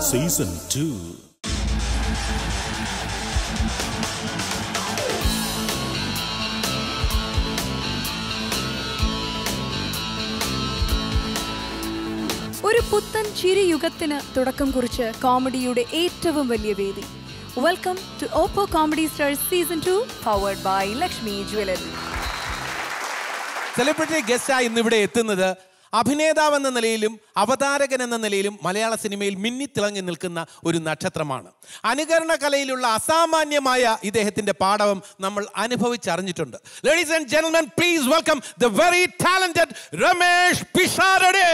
Season two ഒരു പുത്തൻ ചിരിയുഗത്തിന് തുടക്കം കുറിച്ച് കോമഡിയുടെ ഏറ്റവും വലിയ വേദി welcome to Oppo comedy stars season two powered by Lakshmi jewellery celebrity ഗസ്റ്റായി ഇന്ന് ഇവിടെ എത്തുന്നത് അഭിനേതാവ് എന്ന നിലയിലും അവതാരകൻ എന്ന നിലയിലും മലയാള സിനിമയിൽ മിന്നിത്തിളങ്ങി നിൽക്കുന്ന ഒരു നക്ഷത്രമാണ് അനുകരണ കലയിലുള്ള അസാമാന്യമായ ഇദ്ദേഹത്തിന്റെ പാടവം നമ്മൾ അനുഭവിച്ചറിഞ്ഞിട്ടുണ്ട് ladies and gentlemen please welcome the very talented Ramesh Pisharody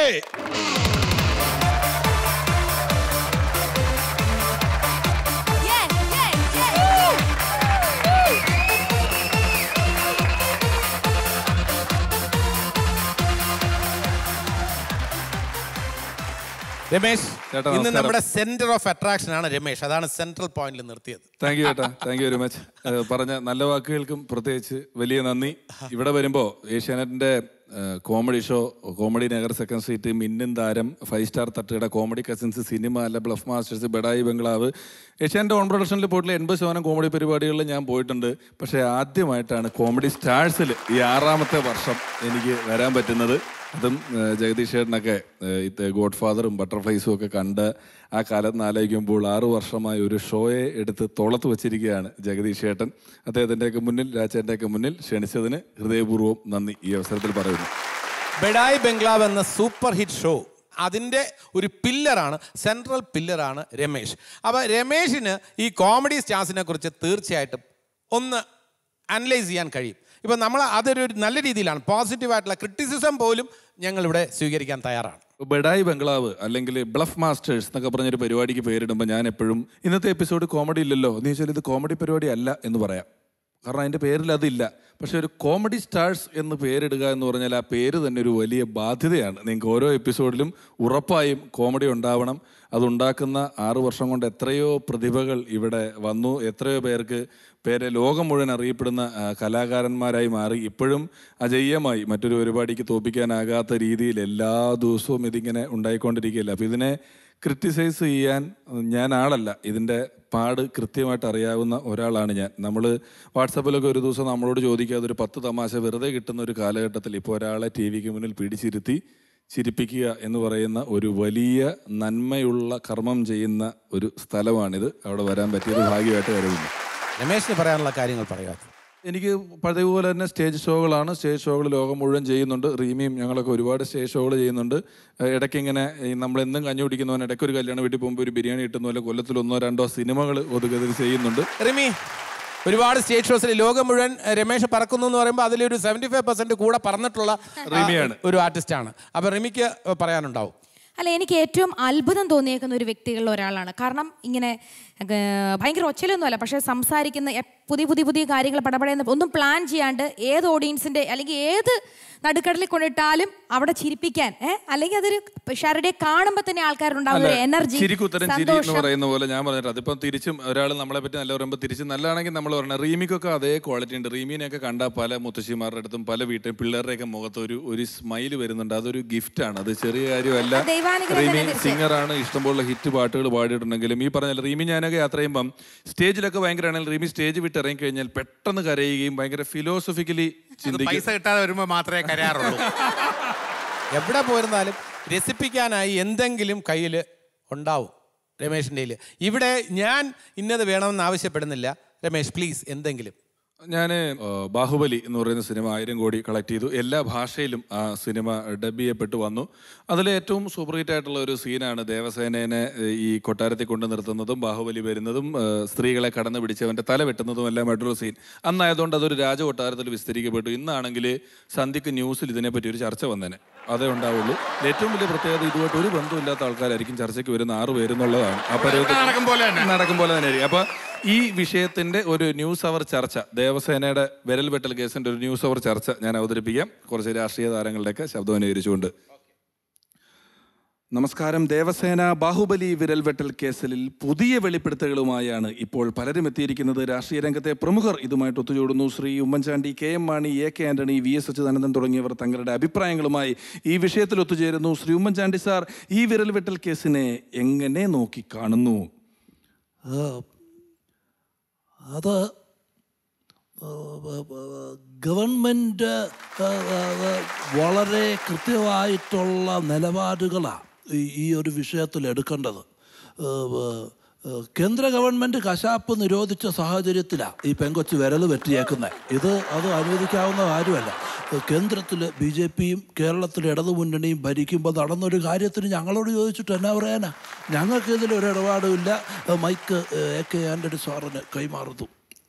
Ramesh ചേട്ടാ, ഇന്ന് നമസ്കാരം. നമ്മുടെ സെന്റർ ഓഫ് അട്രാക്ഷൻ ആണ് രമേഷ് അതാണ് സെൻട്രൽ പോയിന്റിൽ നിർത്തിയത് താങ്ക് യു ചേട്ടാ താങ്ക് യു വെരി മച്ച് പറഞ്ഞ നല്ല വാക്കുകൾക്കും പ്രത്യേകിച്ച് വലിയ നന്ദി ഇവിടെ വരുമ്പോൾ ഏഷ്യാനെറ്റിന്റെ comedy show comedy Nagar second street മിന്നും താരം five star Thattukada comedy cousins cinema അല്ല ബ്ലഫ് മാസ്റ്റേഴ്സ് ബെഡായി ബംഗ്ലാവ് ഏഷ്യാൻ്റെ ഓൺ പ്രൊഡക്ഷനിൽ പോയിട്ടുള്ള എൺപത് ശതമാനം കോമഡി പരിപാടികളിൽ ഞാൻ പോയിട്ടുണ്ട് പക്ഷേ ആദ്യമായിട്ടാണ് കോമഡി സ്റ്റാഴ്സിൽ ഈ ആറാമത്തെ വർഷം എനിക്ക് വരാൻ പറ്റുന്നത് അതും ഏഹ്, ജഗദീഷ് ചേട്ടനൊക്കെ ഏഹ്, ഇത് ഗോഡ് ഫാദറും ബട്ടർഫ്ലൈസും ഒക്കെ കണ്ട് ആ കാലത്ത് ആലോചിക്കുമ്പോൾ ആറു വർഷമായി ഒരു ഷോയെ എടുത്ത് തോളത്ത് വെച്ചിരിക്കുകയാണ് ജഗദീഷ് ചേട്ടൻ അദ്ദേഹത്തിൻ്റെയൊക്കെ മുന്നിൽ രാജേട്ടൻ്റെയൊക്കെ മുന്നിൽ ക്ഷണിച്ചതിന് ഹൃദയപൂർവ്വം നന്ദി ഈ അവസരത്തിൽ പറയുന്നു ബെഡായി ബംഗ്ലാവ് എന്ന സൂപ്പർ ഹിറ്റ് ഷോ അതിൻ്റെ ഒരു പില്ലറാണ് സെൻട്രൽ പില്ലറാണ് രമേശ് അപ്പോൾ രമേശിന് ഈ കോമഡി സ്റ്റാർസിനെ കുറിച്ച് തീർച്ചയായിട്ടും ഒന്ന് അനലൈസ് ചെയ്യാൻ കഴിയും ഇപ്പം നമ്മൾ അതൊരു നല്ല രീതിയിലാണ് പോസിറ്റീവായിട്ടുള്ള ക്രിറ്റിസിസം പോലും ഞങ്ങളിവിടെ സ്വീകരിക്കാൻ തയ്യാറാണ് ബെഡായി ബംഗ്ലാവ് അല്ലെങ്കിൽ ബ്ലഫ് മാസ്റ്റേഴ്സ് എന്നൊക്കെ പറഞ്ഞൊരു പരിപാടിക്ക് പേരിടുമ്പോൾ ഞാൻ എപ്പോഴും ഇന്നത്തെ എപ്പിസോഡ് കോമഡി ഇല്ലല്ലോ എന്ന് ചോദിച്ചാൽ ഇത് കോമഡി പരിപാടി അല്ല എന്ന് പറയാം കാരണം അതിൻ്റെ പേരിൽ അതില്ല പക്ഷെ ഒരു കോമഡി സ്റ്റാർസ് എന്ന് പേരിടുക എന്ന് പറഞ്ഞാൽ ആ പേര് തന്നെ ഒരു വലിയ ബാധ്യതയാണ് നിങ്ങൾക്ക് ഓരോ എപ്പിസോഡിലും ഉറപ്പായും കോമഡി ഉണ്ടാവണം അതുണ്ടാക്കുന്ന ആറു വർഷം കൊണ്ട് എത്രയോ പ്രതിഭകൾ ഇവിടെ വന്നു എത്രയോ പേർക്ക് പേരെ ലോകം മുഴുവൻ അറിയപ്പെടുന്ന ആ, കലാകാരന്മാരായി മാറി ഇപ്പോഴും അജയ്യമായി മറ്റൊരു പരിപാടിക്ക് തോപ്പിക്കാനാകാത്ത രീതിയിൽ എല്ലാ ദിവസവും ഇതിങ്ങനെ ഉണ്ടായിക്കൊണ്ടിരിക്കുകയല്ല അപ്പോൾ ഇതിനെ ക്രിറ്റിസൈസ് ചെയ്യാൻ ഞാൻ ആളല്ല ഇതിൻ്റെ പാട് കൃത്യമായിട്ട് അറിയാവുന്ന ഒരാളാണ് ഞാൻ നമ്മൾ വാട്സപ്പിലൊക്കെ ഒരു ദിവസം നമ്മളോട് ചോദിക്കാതെ ഒരു പത്ത് തമാശ വെറുതെ കിട്ടുന്ന ഒരു കാലഘട്ടത്തിൽ ഇപ്പോൾ ഒരാളെ ടി വിക്ക് മുന്നിൽ പിടിച്ചിരുത്തി ചിരിപ്പിക്കുക എന്ന് പറയുന്ന ഒരു വലിയ നന്മയുള്ള കർമ്മം ചെയ്യുന്ന ഒരു സ്ഥലമാണിത് അവിടെ വരാൻ പറ്റിയത് ഭാഗ്യമായിട്ട് കരുതുന്നു രമേശിന് പറയാനുള്ള കാര്യങ്ങൾ പറയാതെ എനിക്ക് പതിവ് പോലെ തന്നെ സ്റ്റേജ് ഷോകളാണ് സ്റ്റേജ് ഷോകൾ ലോകം മുഴുവൻ ചെയ്യുന്നുണ്ട് റീമിയും ഞങ്ങളൊക്കെ ഒരുപാട് സ്റ്റേജ് ഷോകൾ ചെയ്യുന്നുണ്ട് ഏഹ് ഇടയ്ക്ക് ഇങ്ങനെ ഈ നമ്മളെന്നും കഞ്ഞി കുടിക്കുന്നവൻ ഇടയ്ക്ക് ഒരു കല്യാണം വീട്ടിൽ പോകുമ്പോൾ ഒരു ബിരിയാണി കിട്ടുന്ന പോലെ കൊല്ലത്തിൽ ഒന്നോ രണ്ടോ സിനിമകൾ ഒതുക്കത്തിൽ ചെയ്യുന്നുണ്ട് റിമി ഒരുപാട് സ്റ്റേജ് ഷോസിൽ ലോകം മുഴുവൻ എഹ്, രമേശ് പറക്കുന്നു എന്ന് പറയുമ്പോൾ അതിലൊരു സെവൻറ്റി ഫൈവ് പെർസെന്റ് കൂടെ പറന്നിട്ടുള്ള ആ, റിമിയാണ്. ഒരു ആർട്ടിസ്റ്റാണ് അപ്പൊ റിമിക്ക് പറയാനുണ്ടാവും അല്ല എനിക്ക് ഏറ്റവും അത്ഭുതം തോന്നിയേക്കുന്ന ഒരു വ്യക്തികളിൽ ഒരാളാണ് കാരണം ഇങ്ങനെ ഏർ, ഭയങ്കര ഒച്ചലൊന്നുമല്ല പക്ഷെ സംസാരിക്കുന്ന എ- പുതിയ പുതിയ പുതിയ കാര്യങ്ങൾ പടപടയെന്ന് ഒന്നും പ്ലാൻ ചെയ്യാണ്ട് ഏത് ഓഡിയൻസിന്റെ അല്ലെങ്കിൽ ഏത് നടുക്കടലിൽ കൊണ്ടിട്ടാലും അവിടെ ചിരിപ്പിക്കാൻ ഏഹ് അല്ലെങ്കിൽ അതൊരു ഷാരുടെ കാണുമ്പോൾ തന്നെ ആൾക്കാരുണ്ടാവുന്ന ഒരു എനർജി ചിരിക്കുത്തരം ചിരി എന്ന് സന്തോഷം പറയുന്ന പോലെ ഞാൻ പറഞ്ഞിട്ട് അതിപ്പം തിരിച്ചും ഒരാൾ നമ്മളെ പറ്റി നല്ല പറയുമ്പോൾ തിരിച്ചും നല്ലതാണെങ്കിൽ നമ്മൾ പറഞ്ഞ റീമിക്കൊക്കെ അതേ ക്വാളിറ്റി ഉണ്ട് റീമിനെയൊക്കെ കണ്ടാൽ പല മുത്തശ്ശിമാരുടെ അടുത്തും പല വീട്ടിലും പിള്ളേരുടെയൊക്കെ മുഖത്ത് ഒരു ഒരു സ്മൈൽ വരുന്നുണ്ട് അതൊരു ഗിഫ്റ്റാണ് അത് ചെറിയ കാര്യമല്ല അത് ദൈവാനുഗ്രഹം റീമി തന്നെ തീർച്ചയായും. സിംഗറാണ് ഇഷ്ടംപോലെ ഹിറ്റ് പാട്ടുകൾ പാടിയിട്ടുണ്ടെങ്കിലും ഈ പറഞ്ഞ റീമി ഞാനൊക്കെ യാത്ര ചെയ്യുമ്പം സ്റ്റേജിലൊക്കെ ഭയങ്കര ആണെങ്കിൽ റീമി സ്റ്റേജ് വിട്ട് ഇറങ്ങി കഴിഞ്ഞാൽ പെട്ടെന്ന് കരയുകയും ഭയങ്കര ഫിലോസഫിക്കലി ചിന്തിക്കും പൈസ കിട്ടാതെ വരുമ്പോ മാത്രമേ കരയാറുള്ളൂ എവിടെ പോയിരുന്നാലും രസിപ്പിക്കാനായി എന്തെങ്കിലും കയ്യിൽ ഉണ്ടാവും രമേശിൻ്റെ കയ്യിൽ ഇവിടെ ഞാൻ ഇന്നത് വേണമെന്ന് ആവശ്യപ്പെടുന്നില്ല രമേശ് പ്ലീസ് എന്തെങ്കിലും ഞാൻ ബാഹുബലി എന്ന് പറയുന്ന സിനിമ ആയിരം കോടി കളക്ട് ചെയ്തു എല്ലാ ഭാഷയിലും ആ സിനിമ ഡബ് ചെയ്യപ്പെട്ടു വന്നു അതിൽ ഏറ്റവും സൂപ്പർ ഹിറ്റ് ആയിട്ടുള്ള ഒരു സീനാണ് ദേവസേനേനെ ഏഹ്, ഈ കൊട്ടാരത്തിൽ കൊണ്ട് നിർത്തുന്നതും ബാഹുബലി വരുന്നതും ഏഹ്, സ്ത്രീകളെ കടന്നു പിടിച്ചവൻ്റെ തല വെട്ടുന്നതും എല്ലാമായിട്ടുള്ള സീൻ അന്നായതുകൊണ്ട് അതൊരു രാജകൊട്ടാരത്തിൽ വിസ്തരിക്കപ്പെട്ടു ഇന്നാണെങ്കിൽ സന്ധ്യക്ക് ന്യൂസിൽ ഇതിനെപ്പറ്റി ഒരു ചർച്ച വന്നേനെ അതേ ഉണ്ടാവുള്ളൂ ഏറ്റവും വലിയ പ്രത്യേകത ഇതുമായിട്ട് ഒരു ബന്ധമില്ലാത്ത ആൾക്കാരായിരിക്കും ചർച്ചയ്ക്ക് വരുന്ന ആറ് പേരെന്നുള്ളതാണ് ആ പരുവത്തിൽ നടക്കും പോലെ തന്നെ. നടക്കും പോലെ തന്നെ ആയിരിക്കും അപ്പൊ ഈ വിഷയത്തിന്റെ ഒരു ന്യൂസ് അവർ ചർച്ച ദേവസേനയുടെ വിരൽ വെട്ടൽ കേസിന്റെ ഒരു ന്യൂസ് അവർ ചർച്ച ഞാൻ അവതരിപ്പിക്കാം കുറച്ച് രാഷ്ട്രീയ താരങ്ങളുടെയൊക്കെ ശബ്ദം അനുകരിച്ചുകൊണ്ട് നമസ്കാരം ദേവസേന ബാഹുബലി വിരൽവെട്ടൽ കേസിൽ പുതിയ വെളിപ്പെടുത്തലുകളുമായാണ് ഇപ്പോൾ പലരും എത്തിയിരിക്കുന്നത് രാഷ്ട്രീയ രംഗത്തെ പ്രമുഖർ ഇതുമായിട്ട് ഒത്തുചൂടുന്നു Shri Oommen Chandy K M Mani A K Antony V S Achuthanandan തുടങ്ങിയവർ തങ്ങളുടെ അഭിപ്രായങ്ങളുമായി ഈ വിഷയത്തിൽ ഒത്തുചേരുന്നു ശ്രീ ഉമ്മൻചാണ്ടി സാർ ഈ വിരൽവെട്ടൽ കേസിനെ എങ്ങനെ നോക്കി കാണുന്നു അത് ഗവൺമെൻറ് വളരെ കൃത്യമായിട്ടുള്ള നിലപാടുകളാണ് ഈ ഒരു വിഷയത്തിൽ എടുക്കേണ്ടത് ഏഹ്, ഏഹ്, കേന്ദ്ര ഗവൺമെൻറ് കശാപ്പ് നിരോധിച്ച സാഹചര്യത്തിലാണ് ഈ പെങ്കൊച്ച് വിരൽ വെട്ടിയേക്കുന്നത് ഇത് അത് അനുവദിക്കാവുന്ന കാര്യമല്ല കേന്ദ്രത്തിൽ ബി ജെ പിയും കേരളത്തിൽ ഇടതുമുന്നണിയും ഭരിക്കുമ്പോൾ നടന്നൊരു കാര്യത്തിന് ഞങ്ങളോട് ചോദിച്ചിട്ട് എന്നാ പറയാനാ ഞങ്ങൾക്ക് ഇതിൽ ഒരു ഇടപാടുമില്ല ഏഹ്, മൈക്ക് ഏഹ്, എ കെ ആൻ്റണി സാറിന് കൈമാറുന്നു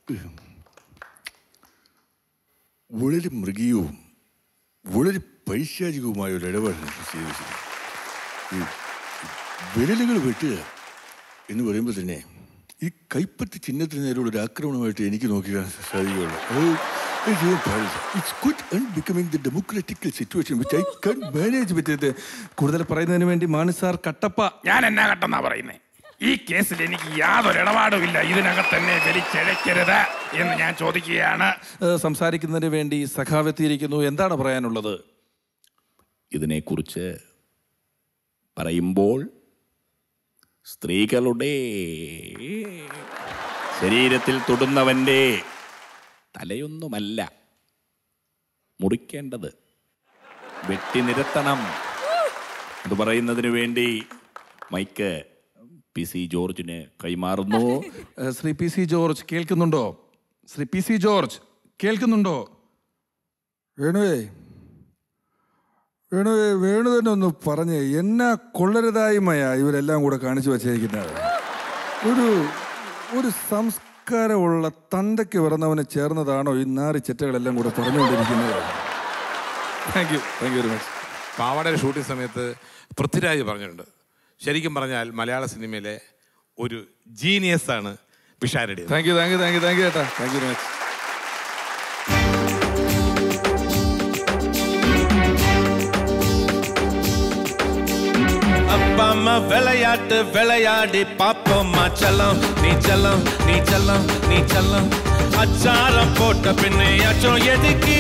വളരെ മൃഗീയവും വളരെ പൈശാചികവുമായ ഒരു ഇടപാടാണ് ചെയ്തിരിക്കുന്നത് ഈ വിരലുകൾ വെട്ടുക എന്ന് പറയുമ്പോൾ തന്നെ ഈ കൈപ്പത്തി ചിഹ്നത്തിന് നേരെയുള്ള ഒരു ആക്രമണമായിട്ട് എനിക്ക് നോക്കിക്കാൻ സാധിക്കുകയുള്ളൂ അത് അത് ചെയ്യാൻ പാടില്ല it's quite unbecoming the democratical situation which I can manage with കൂടുതൽ പറയുന്നതിന് വേണ്ടി മാണി സാർ കട്ടപ്പ ഞാൻ എന്നാ കട്ടെന്നാ പറയുന്നേ ഈ കേസിൽ എനിക്ക് യാതൊരു ഇടപാടുമില്ല ഇതിനകത്ത് തന്നെ വലിച്ചഴക്കരുത് എന്ന് ഞാൻ ചോദിക്കുകയാണ് ഏഹ്, സംസാരിക്കുന്നതിന് വേണ്ടി സഖാവെത്തിയിരിക്കുന്നു എന്താണ് പറയാനുള്ളത് ഇതിനെക്കുറിച്ച് പറയുമ്പോൾ സ്ത്രീകളുടെ ശരീരത്തിൽ തൊടുന്നവൻ്റെ തലയൊന്നുമല്ല മുറിക്കേണ്ടത് വെട്ടി നിരത്തണം അത് പറയുന്നതിന് വേണ്ടി മൈക്ക് പി സി ജോർജിന് കൈമാറുന്നു ഏഹ്, ശ്രീ പി സി ജോർജ് കേൾക്കുന്നുണ്ടോ ശ്രീ പി സി ജോർജ് കേൾക്കുന്നുണ്ടോ വേണുവേ വേണുവേ വേണു തന്നെ ഒന്ന് പറഞ്ഞേ എന്നാ കൊള്ളരുതായ്മയാ ഇവരെല്ലാം കൂടെ കാണിച്ചു വച്ചേക്കുന്നത് ഒരു ഒരു സംസ്കാരമുള്ള തന്തയ്ക്ക് പിറന്നവന് ചേർന്നതാണോ ഈ നാറി ചെറ്റകളെല്ലാം കൂടെ പറഞ്ഞുകൊണ്ടിരിക്കുന്നത് thank you thank you very much പാവാടയുടെ ഷൂട്ടിംഗ് സമയത്ത് പൃഥ്വിരാജ് പറഞ്ഞിട്ടുണ്ട് ശരിക്കും പറഞ്ഞാൽ മലയാള സിനിമയിലെ ഒരു ജീനിയസ് ആണ് Pisharody thank you thank you thank you thank you ചേട്ടാ താങ്ക് യു വെരി മച്ച് அப்பா அம்மா விளையாட்டு விளையாடி பாப்போம்மா செல்லம் நீ செல்லம் நீ செல்லம் நீ செல்லம் அச்சாரம் போட்ட பின்னே அச்சம் எதுக்கு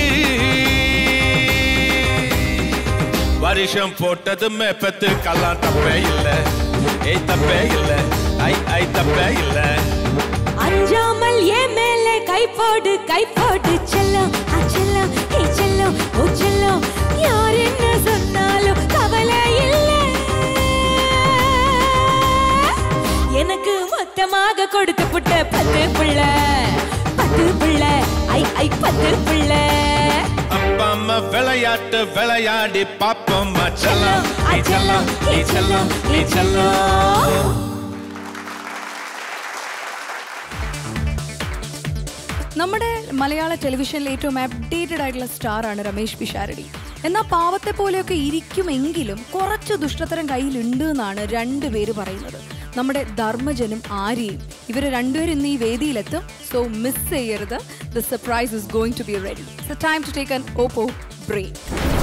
வருஷம் போட்டதுமே பெத்து கல்லாம் தப்பே இல்ல ஏய் தப்பே இல்ல ஐ ஐ தப்பே இல்ல அஞ்சாமல் என் மேலே கை போடு கை போடு செல்லம் ஆ செல்லம் ஏ செல்லம் ஓ செல்லம் யார் என்ன சொன்னாலும் கவலை இல்லை எனக்கு மொத்தமாக கொடுத்து புட்ட பத்து புள்ள பத்து புள்ள ஐ ஐ பத்து புள்ள அப்பா அம்மா விளையாட்டு விளையாடி பாப்போம்மா செல்லம் நீ செல்லம் நீ செல்லம் நீ செல்லம் നമ്മുടെ മലയാള ടെലിവിഷനിലെ ഏറ്റവും അപ്ഡേറ്റഡ് ആയിട്ടുള്ള സ്റ്റാർ ആണ് രമേശ് പിഷാരടി എന്നാൽ പാവത്തെ പോലെയൊക്കെ ഇരിക്കുമെങ്കിലും കുറച്ച് ദുഷ്ടത്തരം കയ്യിലുണ്ട് എന്നാണ് രണ്ടുപേര് പറയുന്നത് നമ്മുടെ ധർമ്മജനും ആര്യയും ഇവർ രണ്ടുപേരും ഇന്ന് ഈ വേദിയിലെത്തും സോ മിസ് ചെയ്യരുത് the surprise is going to be ready so time to take an Oppo break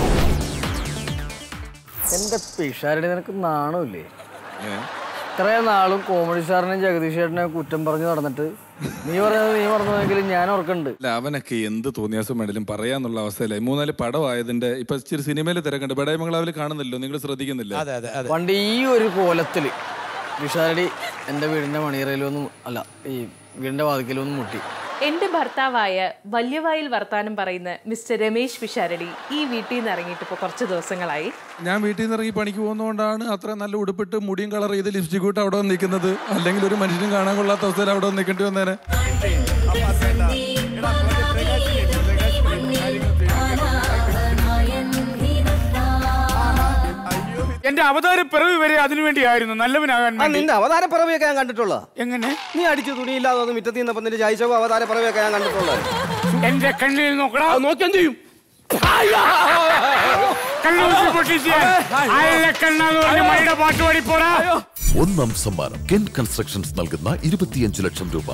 എന്റെ പിഷാരടി നിനക്ക് നാണമില്ലേ ഇത്രയും നാളും കോമഡി സ്റ്റാറിനെയും ജഗദീഷ് ചേട്ടനെ കുറ്റം പറഞ്ഞു നടന്നിട്ട് നീ പറഞ്ഞത് നീ പറഞ്ഞതെങ്കിലും ഞാൻ ഓർക്കുന്നുണ്ട് അല്ല അവനൊക്കെ എന്ത് തോന്നിയാസം വേണേലും പറയാന്നുള്ള അവസ്ഥയിലായി മൂന്നാല് പടമായതിന്റെ ഇപ്പൊ ഇച്ചിരി സിനിമയിൽ തിരക്കുണ്ട് ബഡായമംഗളാവിൽ കാണുന്നില്ലോ നിങ്ങൾ ശ്രദ്ധിക്കുന്നില്ല അതെ അതെ അതെ പണ്ട് ഈ ഒരു കോലത്തില് പിഷാരടി എൻ്റെ വീടിൻ്റെ മണിയറയിലൊന്നും അല്ല ഈ വീടിൻ്റെ വാതിക്കലൊന്നും മുട്ടി എന്റെ ഭർത്താവായ വല്യവായിൽ വർത്താനം പറയുന്ന മിസ്റ്റർ രമേശ് പിഷാരടി ഈ വീട്ടിൽ നിന്ന് ഇറങ്ങിയിട്ട് ഇപ്പോൾ കുറച്ച് ദിവസങ്ങളായി ഞാൻ വീട്ടിൽ നിന്ന് ഇറങ്ങി പണിക്ക് പോകുന്നതുകൊണ്ടാണ് അത്ര നല്ല ഉടുപ്പിട്ട് മുടിയും കളർ ചെയ്ത് ലിപ്സ്റ്റിക് ഇട്ട് അവിടെ വന്ന് നിൽക്കുന്നത് അല്ലെങ്കിൽ ഒരു മനുഷ്യനും കാണാൻ കൊള്ളാത്ത അവസ്ഥയിൽ അവിടെ വന്ന് നിൽക്കേണ്ടി വന്നേനെ എന്റെ അവതാര പിറവി വരെ അതിനു വേണ്ടിയായിരുന്നു നല്ലവനാകാൻ ആ നിന്റെ അവതാര പിറവിയൊക്കെ ഞാൻ കണ്ടിട്ടുള്ള എങ്ങനെ നീ അടിച്ചു തുണിയില്ലാതെ വന്ന് മുറ്റത്ത് നിന്നപ്പം നിന്റെ ജയിച്ചോ അവതാര പിറവിയൊക്കെ ഞാൻ കണ്ടിട്ടുള്ളത് എന്റെ കണ്ണിൽ നോക്കടാ നോക്കി എന്ത് ചെയ്യും പാട്ട് പാടിപ്പോടാ ഒന്നാം സമ്മാനം കെൻ കൺസ്ട്രക്ഷൻസ് നൽകുന്ന ഇരുപത്തിയഞ്ച് ലക്ഷം രൂപ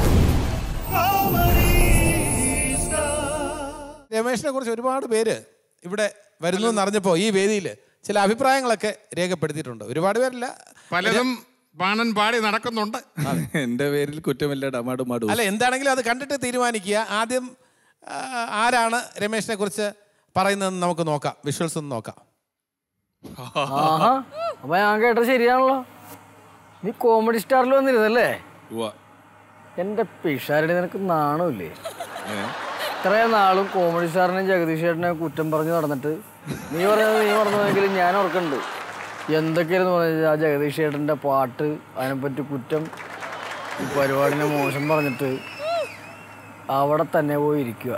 രമേശിനെ കുറിച്ച് ഒരുപാട് പേര് ഇവിടെ വരുന്നു എന്നറിഞ്ഞപ്പോൾ ഈ വേദിയിൽ ചില അഭിപ്രായങ്ങളൊക്കെ രേഖപ്പെടുത്തിയിട്ടുണ്ട് ഒരുപാട് പേരില്ല പലതും പാണൻ പാടി നടക്കുന്നുണ്ട് എന്റെ പേരിൽ കുറ്റമില്ല ഡമാഡു മാഡു അല്ല എന്താണെങ്കിലും അത് കണ്ടിട്ട് തീരുമാനിക്കുക ആദ്യം ആ, ആരാണ് രമേശിനെ കുറിച്ച് പറയുന്നതെന്ന് നമുക്ക് നോക്കാം വിഷ്വൽസ് ഒന്ന് നോക്കാം ആഹാ അപ്പൊ ഞാൻ കേട്ടത് ശരിയാണല്ലോ നീ കോമഡി സ്റ്റാറിൽ വന്നിരുന്നല്ലേ എന്റെ പിഷാരുടെ നിനക്ക് നാണമില്ലേ ഇത്രയും നാളും കോമഡി സ്റ്റാറിനെയും ജഗദീഷ് ചേട്ടനെ കുറ്റം പറഞ്ഞ് നടന്നിട്ട് നീ പറഞ്ഞത് നീ പറഞ്ഞതെങ്കിലും ഞാൻ ഓർക്കുന്നുണ്ട് എന്തൊക്കെയായിരുന്നു പറഞ്ഞത് ആ ജഗദീഷ് ചേട്ടൻ്റെ പാട്ട് അതിനെപ്പറ്റി കുറ്റം ഈ പരിപാടിനെ മോശം പറഞ്ഞിട്ട് അവിടെ തന്നെ പോയി ഇരിക്കുക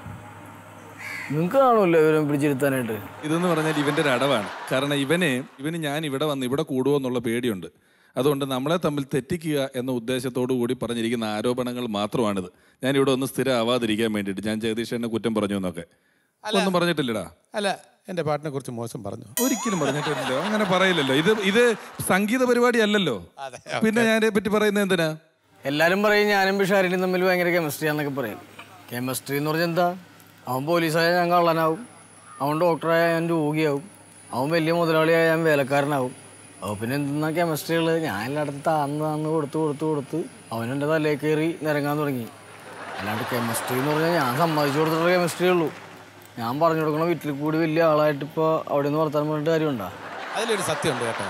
നിങ്ങൾക്ക് കാണുമല്ലോ ഇവരെ പിടിച്ചിരുത്താനായിട്ട് ഇതെന്ന് പറഞ്ഞാൽ ഇവന്റെ ഒരു അടവാണ് കാരണം ഇവന് ഇവന് ഞാൻ ഇവിടെ വന്ന് ഇവിടെ കൂടുമോ എന്നുള്ള പേടിയുണ്ട് അതുകൊണ്ട് നമ്മളെ തമ്മിൽ തെറ്റിക്കുക എന്ന ഉദ്ദേശത്തോടു കൂടി പറഞ്ഞിരിക്കുന്ന ആരോപണങ്ങൾ മാത്രമാണിത് ഞാൻ ഇവിടെ ഒന്ന് സ്ഥിരം ആവാതിരിക്കാൻ വേണ്ടിയിട്ട് ഞാൻ ജഗദീഷ് കുറ്റം പറഞ്ഞു എന്നൊക്കെ ഒന്നും പറഞ്ഞിട്ടില്ലടാ അല്ല എൻ്റെ പാട്ടിനെ കുറിച്ച് മോശം പറഞ്ഞു ഒരിക്കലും പറഞ്ഞിട്ടില്ലല്ലോ അങ്ങനെ പറയില്ലല്ലോ ഇത് ഇത് സംഗീത പരിപാടി അല്ലല്ലോ പിന്നെ ഞാൻ പറ്റി പറയുന്നത് എന്തിനാ എല്ലാരും പറയും ഞാനും പിഷാരിനും തമ്മിൽ ഭയങ്കര കെമിസ്ട്രി ആണെന്നൊക്കെ പറയും കെമിസ്ട്രി എന്ന് പറഞ്ഞാൽ എന്താ അവൻ പോലീസായ ഞാൻ കള്ളനാവും അവൻ ഡോക്ടറായ ഞാൻ രോഗിയാവും അവൻ വലിയ മുതലാളിയായ ഞാൻ വേലക്കാരനാവും അപ്പോൾ പിന്നെ എന്തെന്നാ കെമിസ്ട്രികൾ ഞാൻ എല്ലായിടത്തും താന്ന് താന്ന് കൊടുത്ത് കൊടുത്ത് കൊടുത്ത് അവനെൻ്റെ തലയിൽ കയറി നിരങ്ങാൻ തുടങ്ങി അല്ലാണ്ട് കെമിസ്ട്രി എന്ന് പറഞ്ഞാൽ ഞാൻ സമ്മതിച്ചു കൊടുത്തിട്ടുള്ള കെമിസ്ട്രി ഉള്ളൂ ഞാൻ പറഞ്ഞു കൊടുക്കണ വീട്ടിൽ കൂടി വലിയ ആളായിട്ട് ഇപ്പോൾ അവിടെ നിന്ന് വർത്താനം പറഞ്ഞിട്ട് കാര്യമുണ്ടോ അതിലൊരു സത്യമുണ്ട് കേട്ടോ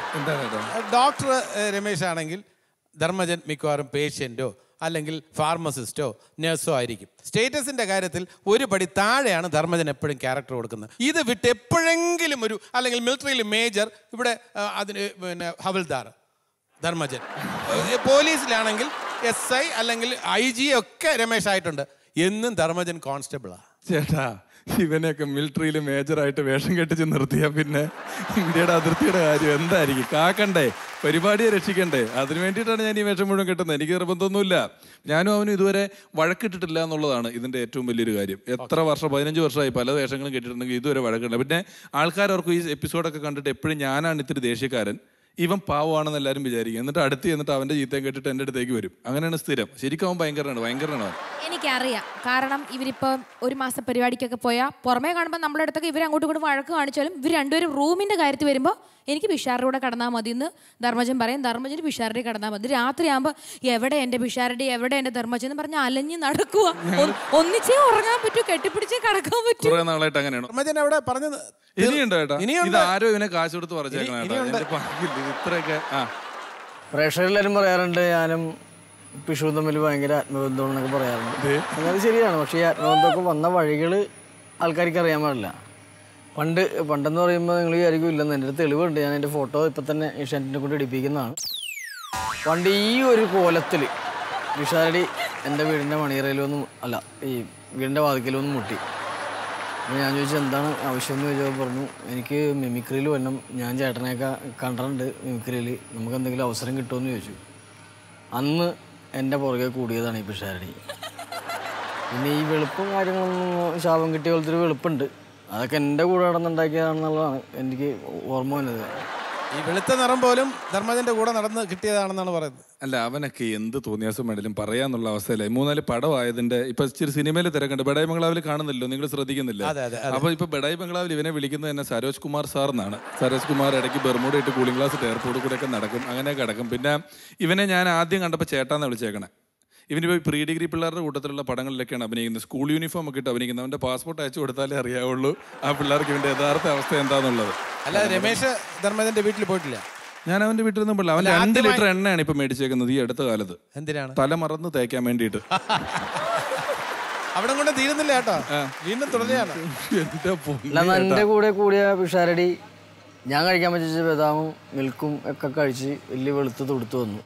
ഡോക്ടർ ഏഹ്, രമേശ് ആണെങ്കിൽ ധർമ്മജൻ മിക്കവാറും പേഷ്യൻറ്റോ അല്ലെങ്കിൽ ഫാർമസിസ്റ്റോ നഴ്സോ ആയിരിക്കും സ്റ്റേറ്റസിന്റെ കാര്യത്തിൽ ഒരു പടി താഴെയാണ് ധർമ്മജൻ എപ്പോഴും ക്യാരക്ടർ കൊടുക്കുന്നത് ഇത് വിട്ട് എപ്പോഴെങ്കിലും ഒരു അല്ലെങ്കിൽ മിലിറ്ററിയിൽ മേജർ ഇവിടെ ആ, അതിന് പിന്നെ ഹവൽദാർ ധർമ്മജൻ ഏഹ്, പോലീസിലാണെങ്കിൽ എസ് ഐ അല്ലെങ്കിൽ ഐ ജി ഒക്കെ രമേശ് ആയിട്ടുണ്ട് എന്നും ധർമ്മജൻ കോൺസ്റ്റബിളാണ് ചേട്ടാ ഇവനെയൊക്കെ മിലിറ്ററിയിൽ മേജറായിട്ട് വേഷം കെട്ടിച്ച് നിർത്തിയാ പിന്നെ ഇന്ത്യയുടെ അതിർത്തിയുടെ കാര്യം എന്തായിരിക്കും കാക്കണ്ടേ പരിപാടിയെ രക്ഷിക്കണ്ടേ അതിന് വേണ്ടിയിട്ടാണ് ഞാൻ ഈ വേഷം മുഴുവൻ കെട്ടുന്നത് എനിക്ക് നിർബന്ധമൊന്നുമില്ല ഞാനും അവനും ഇതുവരെ വഴക്കിട്ടിട്ടില്ല എന്നുള്ളതാണ് ഇതിന്റെ ഏറ്റവും വലിയൊരു കാര്യം എത്ര വർഷം പതിനഞ്ച് വർഷമായി പല വേഷങ്ങളും കെട്ടിട്ടുണ്ടെങ്കിൽ ഇതുവരെ വഴക്കില്ല പിന്നെ ആൾക്കാരവർക്ക് ഈ എപ്പിസോഡൊക്കെ കണ്ടിട്ട് എപ്പോഴും ഞാനാണ് ഇത്തിരി ദേഷ്യക്കാരൻ ഇവൻ പാവമാണെന്ന് എല്ലാവരും വിചാരിക്കും എന്നിട്ട് അടുത്ത് എന്നിട്ട് അവന്റെ ചീത്തയും കേട്ടിട്ട് എൻ്റെ അടുത്തേക്ക് വരും അങ്ങനെയാണ് സ്ഥിരം ശരിക്കും അവൻ ഭയങ്കരനാണ് ഭയങ്കരനാണ് അവൻ എനിക്കറിയാം കാരണം ഇവരിപ്പോൾ ഒരു മാസം പരിപാടിക്കൊക്കെ പോയാൽ പുറമേ കാണുമ്പോൾ നമ്മുടെ അടുത്തൊക്കെ ഇവർ അങ്ങോട്ടും ഇങ്ങോട്ടും വഴക്ക് കാണിച്ചാലും ഇവർ രണ്ടുപേരും റൂമിൻ്റെ കാര്യത്തിൽ വരുമ്പോൾ എനിക്ക് പിഷാരുടെ കൂടെ കടന്നാൽ മതി എന്ന് ധർമ്മജൻ പറയും ധർമ്മജന് പിഷാരുടെ കടന്നാൽ മതി രാത്രിയാകുമ്പോൾ എവിടെ എൻ്റെ പിഷാരുടെ എവിടെ എൻ്റെ ധർമ്മജൻ എന്ന് പറഞ്ഞ് അലഞ്ഞ് നടക്കുക ഒന്നിച്ചേ ഉറങ്ങാൻ പറ്റൂ കെട്ടിപ്പിടിച്ചേ കിടക്കാൻ പറ്റൂ കുറെ നാളായിട്ട് അങ്ങനെയാണ് ധർമ്മജൻ അവിടെ പറഞ്ഞത് ഇനിയുണ്ടോ ഏട്ടാ ഇനിയുണ്ട്. ഇത് ആരോ ഇവനെ കാശ് കൊടുത്ത് പറഞ്ഞേക്കണം ഇനി- ഏട്ടാ ഇനിയുണ്ട്. എന്റെ ഭാഗ്യം ഇത് ഇത്രയൊക്കെ ആ പ്രേക്ഷകരെല്ലാവരും പറയാറുണ്ട് ഞാനും പിഷുവും തമ്മിൽ ഭയങ്കര ആത്മബന്ധമാണെന്നൊക്കെ പറയാറുണ്ട് അത് ശരിയാണ് പക്ഷേ ഈ ആത്മബന്ധമൊക്കെ വന്ന വഴികൾ ആൾക്കാർക്ക് അറിയാൻ പാടില്ല പണ്ട് പണ്ടെന്ന് പറയുമ്പോൾ നിങ്ങൾ വിചാരിക്കും ഇല്ലെന്ന് എൻ്റെ അടുത്ത് തെളിവുണ്ട് ഞാൻ എൻ്റെ ഫോട്ടോ ഇപ്പം തന്നെ ഏഷ്യാനെറ്റിനെ കൊണ്ട് ഇടിപ്പിക്കുന്നതാണ് പണ്ട് ഈ ഒരു കോലത്തിൽ വിഷാരടി എൻ്റെ വീടിൻ്റെ മണിയറയിലൊന്നും അല്ല ഈ വീടിൻ്റെ വാതിക്കലൊന്നും മുട്ടി അപ്പോൾ ഞാൻ ചോദിച്ചു എന്താണ് ആവശ്യം എന്ന് ചോദിച്ചപ്പോൾ പറഞ്ഞു എനിക്ക് മിമിക്രിയിൽ വരണം ഞാൻ ചേട്ടനെയൊക്കെ കണ്ടിട്ടുണ്ട് മിമിക്രിയിൽ നമുക്ക് എന്തെങ്കിലും അവസരം കിട്ടുമെന്ന് ചോദിച്ചു അന്ന് എൻ്റെ പുറകെ കൂടിയതാണ് ഈ പിഷാരടി പിന്നെ ഈ വെളുപ്പും കാര്യങ്ങളൊന്നും ശാപം കിട്ടിയ പോലത്തെ ഒരു വെളുപ്പുണ്ട് അതൊക്കെ എൻ്റെ കൂടെ നടന്നുണ്ടാക്കിയതാണെന്നുള്ളതാണ് എനിക്ക് ഓർമ്മ വന്നത് ഈ വെളുത്ത നിറം പോലും ധർമ്മജന്റെ കൂടെ നടന്ന് കിട്ടിയതാണെന്നാണ് പറയുന്നത് അല്ല അവനൊക്കെ എന്ത് തോന്നിയാസം വേണേലും പറയാന്നുള്ള അവസ്ഥയിലായി മൂന്നാല് പടമായതിന്റെ ഇപ്പൊ ഇച്ചിരി സിനിമയിൽ തിരക്കുണ്ട് ബഡായി ബംഗ്ലാവിൽ കാണുന്നില്ലോ നിങ്ങൾ ശ്രദ്ധിക്കുന്നില്ല അതെ, അതെ, അതെ. അപ്പൊ ഇപ്പൊ ബഡായി ബംഗ്ലാവിൽ ഇവനെ വിളിക്കുന്നത് തന്നെ സരോജ് കുമാർ സാർ എന്നാണ് സരോജ് കുമാർ ഇടയ്ക്ക് ബെർമൂഡ ഇട്ട് കൂളിംഗ് ക്ലാസ് എയർപോർട്ടിൽ കൂടെ ഒക്കെ നടക്കും അങ്ങനെയൊക്കെ നടക്കും പിന്നെ ഇവനെ ഞാൻ ആദ്യം കണ്ടപ്പോൾ ചേട്ടാന്ന് വിളിച്ചേക്കണേ ഇവനിപ്പോൾ പ്രീ ഡിഗ്രി പിള്ളേരുടെ കൂട്ടത്തിലുള്ള പടങ്ങളിലൊക്കെയാണ് അഭിനയിക്കുന്നത് സ്കൂൾ യൂണിഫോം ഒക്കെ ഇട്ട് അഭിനയിക്കുന്നത് അവന്റെ പാസ്പോർട്ട് അയച്ചു കൊടുത്താലേ അറിയാവുള്ളൂ ആ പിള്ളേർക്ക് ഇവന്റെ യഥാർത്ഥ അവസ്ഥ എന്താണെന്നുള്ളത് അല്ല രമേശ് ധർമ്മജന്റെ വീട്ടിൽ പോയിട്ടില്ല ഞാൻ അവന്റെ വീട്ടിൽ നിന്നും പിള്ള അവൻ അല്ല, രണ്ട് ആദ്യമായി- ലിറ്റർ എണ്ണയാണ് ഇപ്പൊ മേടിച്ചേക്കുന്നത് ഈ അടുത്ത കാലത്ത് എന്തിനാണ് തല മറന്ന് തേക്കാൻ വേണ്ടിയിട്ട് അവിടെ കൊണ്ട് തീരുന്നില്ല കേട്ടോ വീണ്ടും തുടരുകയാണ് എന്റെ അല്ല എൻ്റെ കൂടെ കൂടിയ പിഷാരടി ഞാൻ കഴിക്കാൻ പറ്റിച്ച ബദാമും മിൽക്കും ഒക്കെ കഴിച്ച് വലിയ വെളുത്ത് തൊടുത്തു വന്നു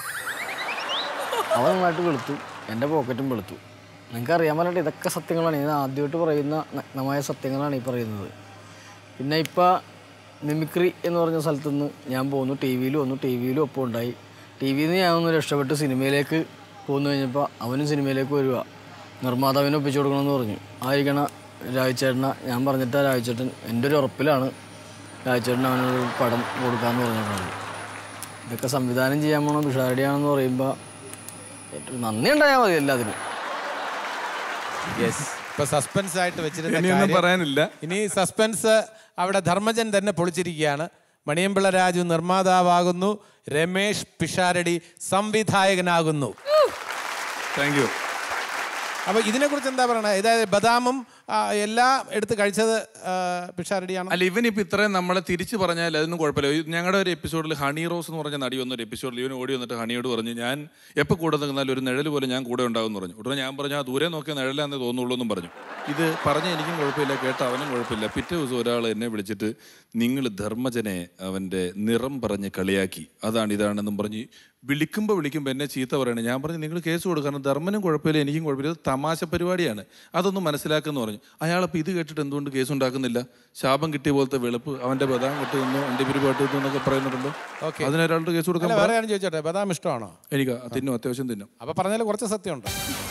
അവൻ നന്നായിട്ട് വെളുത്തു എൻ്റെ പോക്കറ്റും വെളുത്തു നിങ്ങൾക്ക് അറിയാൻ പറ്റാണ്ട് ഇതൊക്കെ സത്യങ്ങളാണ് ഇത് ആദ്യമായിട്ട് പറയുന്ന നഗ്നമായ സത്യങ്ങളാണ് ഈ പറയുന്നത് പിന്നെ ഇപ്പം മിമിക്രി എന്ന് പറഞ്ഞ സ്ഥലത്തു നിന്ന് ഞാൻ പോന്നു ടി വിയിൽ വന്നു ടി വിയിലും ഒപ്പം ഉണ്ടായി ടി വിയിൽ നിന്ന് ഞാൻ ഒന്ന് രക്ഷപ്പെട്ട് സിനിമയിലേക്ക് പോന്നു കഴിഞ്ഞപ്പോൾ അവനും സിനിമയിലേക്ക് വരിക നിർമ്മാതാവിനെ ഒപ്പിച്ചു കൊടുക്കണമെന്ന് പറഞ്ഞു ആയിരിക്കണ രാജചേട്ടന ഞാൻ പറഞ്ഞിട്ട് ആ രാജചേട്ടൻ എൻ്റെ ഒരു ഉറപ്പിലാണ് രാജചേട്ടൻ അവനൊരു പടം കൊടുക്കാമെന്ന് പറഞ്ഞിട്ടുണ്ട് ഇതൊക്കെ സംവിധാനം ചെയ്യാൻ പോണ പിഷാരടിയാണെന്ന് പറയുമ്പോൾ ഏറ്റവും നന്ദി ഉണ്ടായാൽ മതി എല്ലാത്തിനും യെസ് ഇപ്പൊ സസ്പെൻസ് ആയിട്ട് വെച്ചിരുന്ന ഇനിയൊന്നും കാര്യം- പറയാനില്ല. ഇനി സസ്പെൻസ് അവിടെ ധർമ്മജൻ തന്നെ പൊളിച്ചിരിക്കുകയാണ് മണിയമ്പിള്ള രാജു നിർമ്മാതാവാകുന്നു രമേഷ് പിഷാരടി സംവിധായകനാകുന്നു താങ്ക് യു അപ്പൊ ഇതിനെക്കുറിച്ച് എന്താ പറയണത് ഇതായത് ബദാമും ആ, എല്ലാം എടുത്ത് കഴിച്ചത് ആ, പിഷാരടിയാണ് അല്ല ഇവനിപ്പോ ഇത്രയും നമ്മളെ തിരിച്ചു പറഞ്ഞാൽ അതൊന്നും കുഴപ്പമില്ല ഈ ഞങ്ങളുടെ ഒരു എപ്പിസോഡിൽ ഹണി റോസ് എന്ന് പറഞ്ഞ നടി വന്ന ഒരു എപ്പിസോഡിൽ ഇവൻ ഓടി വന്നിട്ട് ഹണിയോട് പറഞ്ഞു ഞാൻ എപ്പോൾ കൂടെ നിന്നാൽ ഒരു നിഴൽ പോലെ ഞാൻ കൂടെ ഉണ്ടാവും എന്ന് പറഞ്ഞു ഉടനെ ഞാൻ പറഞ്ഞു ആ ദൂരെ നോക്കിയ നിഴലാന്നേ തോന്നുള്ളൂ എന്നും പറഞ്ഞു ഇത് പറഞ്ഞ എനിക്കും കുഴപ്പമില്ല കേട്ട അവനും കുഴപ്പമില്ല പിറ്റേ ദിവസം ഒരാൾ എന്നെ വിളിച്ചിട്ട് നിങ്ങൾ ധർമ്മജനെ അവൻ്റെ നിറം പറഞ്ഞ് കളിയാക്കി അതാണ് ഇതാണെന്നും പറഞ്ഞ് വിളിക്കുമ്പോൾ വിളിക്കുമ്പോൾ എന്നെ ചീത്ത പറയണേ ഞാൻ പറഞ്ഞു നിങ്ങൾ കേസ് കൊടുക്കും കാരണം ധർമ്മനും കുഴപ്പമില്ല എനിക്കും കുഴപ്പമില്ല ഇത് തമാശ പരിപാടിയാണ് അതൊന്നും മനസ്സിലാക്കുന്നു പറഞ്ഞു അയാളപ്പോൾ ഇത് കേട്ടിട്ട് എന്തുകൊണ്ട് കേസ് ഉണ്ടാക്കുന്നില്ല ശാപം കിട്ടിയ പോലത്തെ വെളുപ്പ് അവൻ്റെ ബദാം കിട്ടി നിന്നു എൻ്റെ പിരിപാട്ട് നിന്നു എന്നൊക്കെ പറയുന്നുണ്ടല്ലോ ഓക്കെ അതിനൊരാളുടെ കേസ് കൊടുക്കാൻ അല്ല, പറ. വേറെ കാര്യം ചോദിച്ചോട്ടെ ബദാം ഇഷ്ടമാണോ എനിക്ക് തിന്നും അത്യാവശ്യം തിന്നും അപ്പൊ പറഞ്ഞാൽ കുറച്ച് സത്യമുണ്ട്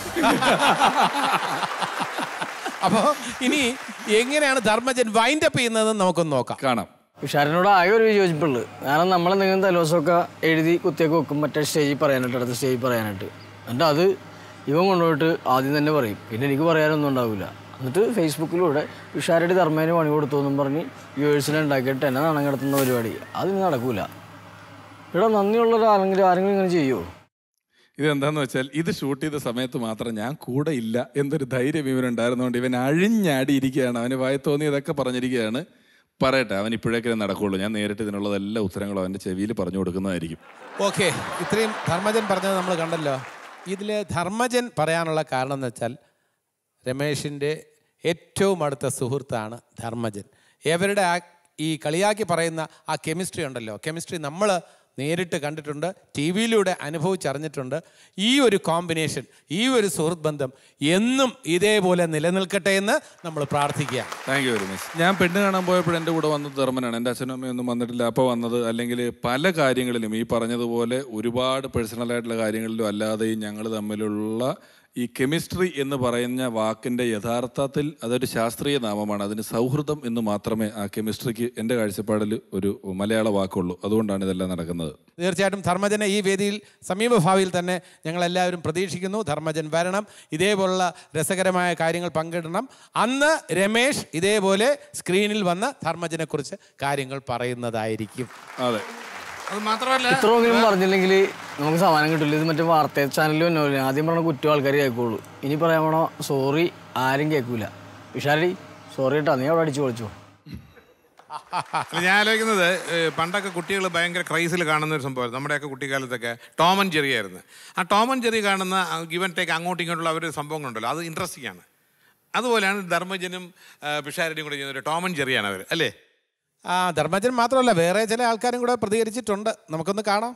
അപ്പോ ഇനി എങ്ങനെയാണ് ധർമ്മജൻ വൈൻഡ് അപ്പ് ചെയ്യുന്നതെന്ന് നമുക്കൊന്ന് നോക്കാം കാണാം ഉഷാരനോട് ആകെ ഒരു വിയോജിപ്പുള്ളു കാരണം നമ്മളെന്തെങ്കിലും തലോസമൊക്കെ എഴുതി കുത്തിയൊക്കെ വെക്കും മറ്റേ സ്റ്റേജിൽ പറയാനായിട്ട് അടുത്ത സ്റ്റേജിൽ പറയാനായിട്ട് എന്നിട്ട് അത് ഇവൻ കൊണ്ടുപോയിട്ട് ആദ്യം തന്നെ പറയും പിന്നെ എനിക്ക് പറയാനൊന്നും ഉണ്ടാവില്ല എന്നിട്ട് ഫേസ്ബുക്കിലൂടെ ഉഷാരടി ധർമ്മേന് പണി കൊടുത്തു എന്നും പറഞ്ഞ് വ്യൂവേഴ്സിനെ ഉണ്ടാക്കിയിട്ട് എന്നെ നാണം കിടത്തുന്ന പരിപാടി അതിന് നടക്കൂല ഇവിടെ നന്ദിയുള്ള ആരെങ്കിലും ആരെങ്കിലും ഇങ്ങനെ ചെയ്യുമോ ഇതെന്താന്ന് വെച്ചാൽ ഇത് ഷൂട്ട് ചെയ്ത സമയത്ത് മാത്രം ഞാൻ കൂടെ ഇല്ല എന്നൊരു ധൈര്യം ഇവൻ ഉണ്ടായിരുന്നുകൊണ്ട് ഇവൻ അഴിഞ്ഞാടിയിരിക്കുകയാണ് അവന് വായി തോന്നിയതൊക്കെ പറഞ്ഞിരിക്കുകയാണ് പറയട്ടെ അവൻ ഇപ്പോഴേക്കേ നടക്കുള്ളൂ ഞാൻ നേരിട്ട് ഇതിനുള്ള എല്ലാ ഉത്തരങ്ങളും അവൻ്റെ ചെവിയിൽ പറഞ്ഞു കൊടുക്കുന്നതായിരിക്കും ഓക്കെ ഇത്രയും ധർമ്മജൻ പറഞ്ഞത് നമ്മൾ കണ്ടല്ലോ ഇതിൽ ധർമ്മജൻ പറയാനുള്ള കാരണം എന്ന് വെച്ചാൽ രമേഷിൻ്റെ ഏറ്റവും അടുത്ത സുഹൃത്താണ് ധർമ്മജൻ ഇവരുടെ ആ ഈ കളിയാക്കി പറയുന്ന ആ കെമിസ്ട്രി ഉണ്ടല്ലോ കെമിസ്ട്രി നമ്മൾ നേരിട്ട് കണ്ടിട്ടുണ്ട് ടി വിയിലൂടെ അനുഭവിച്ചറിഞ്ഞിട്ടുണ്ട് ഈ ഒരു കോമ്പിനേഷൻ ഈ ഒരു സുഹൃത്ത് ബന്ധം എന്നും ഇതേപോലെ നിലനിൽക്കട്ടെ എന്ന് നമ്മൾ പ്രാർത്ഥിക്കുക താങ്ക് യു വെരി മച്ച് ഞാൻ പെണ്ണ് കാണാൻ പോയപ്പോൾ എൻ്റെ കൂടെ വന്നത് ധർമ്മനാണ് എൻ്റെ അച്ഛനും അമ്മയൊന്നും വന്നിട്ടില്ല അപ്പോൾ വന്നത് അല്ലെങ്കിൽ പല കാര്യങ്ങളിലും ഈ പറഞ്ഞതുപോലെ ഒരുപാട് പേഴ്സണലായിട്ടുള്ള കാര്യങ്ങളിലും അല്ലാതെയും ഞങ്ങൾ തമ്മിലുള്ള ഈ കെമിസ്ട്രി എന്ന് പറയുന്ന വാക്കിൻ്റെ യഥാർത്ഥത്തിൽ അതൊരു ശാസ്ത്രീയ നാമമാണ് അതിന് സൗഹൃദം എന്ന് മാത്രമേ ആ കെമിസ്ട്രിക്ക് എൻ്റെ കാഴ്ചപ്പാടിൽ ഒരു മലയാള വാക്കുള്ളൂ അതുകൊണ്ടാണ് ഇതെല്ലാം നടക്കുന്നത് തീർച്ചയായിട്ടും ധർമ്മജനെ ഈ വേദിയിൽ സമീപഭാവിയിൽ തന്നെ ഞങ്ങളെല്ലാവരും പ്രതീക്ഷിക്കുന്നു ധർമ്മജൻ വരണം ഇതേപോലുള്ള രസകരമായ കാര്യങ്ങൾ പങ്കിടണം അന്ന് രമേഷ് ഇതേപോലെ സ്ക്രീനിൽ വന്ന് ധർമ്മജനെക്കുറിച്ച് കാര്യങ്ങൾ പറയുന്നതായിരിക്കും അതെ അത് മാത്രമല്ല ഇത്രയെങ്കിലും പറഞ്ഞില്ലെങ്കിൽ നമുക്ക് സമാനം കിട്ടില്ല ഇത് മറ്റേ വാർത്താ ചാനലിൽ തന്നെ ആദ്യം പറഞ്ഞ കുറ്റം ആൾക്കാർ കേൾക്കുള്ളൂ ഇനി പറയാൻ പോണോ സോറി ആരും കേൾക്കൂല വിശാലി സോറി കേട്ടോ നീ അവിടെ അടിച്ചു പൊളിച്ചോ അല്ല, ഞാൻ ആലോചിക്കുന്നത് ഏഹ്, പണ്ടൊക്കെ കുട്ടികൾ ഭയങ്കര ക്രൈസിൽ കാണുന്ന ഒരു സംഭവം നമ്മുടെയൊക്കെ കുട്ടിക്കാലത്തൊക്കെ ടോം ആൻഡ് ജെറി ആയിരുന്നു ആ ടോം ആൻഡ് ജെറി കാണുന്ന ഗിവൻ ടേക്ക് അങ്ങോട്ടും ഇങ്ങോട്ടുള്ള ഒരു സംഭവങ്ങളുണ്ടല്ലോ അത് ഇൻട്രസ്റ്റിംഗ് ആണ് അതുപോലെയാണ് ധർമ്മജനും ഏഹ്, പിഷാരടിയും കൂടെ ചെയ്യുന്ന ഒരു ടോം ആൻഡ് ജെറിയാണ് അവർ അല്ലേ ആ ധർമ്മജൻ മാത്രമല്ല വേറെ ചില ആൾക്കാരും കൂടെ പ്രതികരിച്ചിട്ടുണ്ട് നമുക്കൊന്ന് കാണാം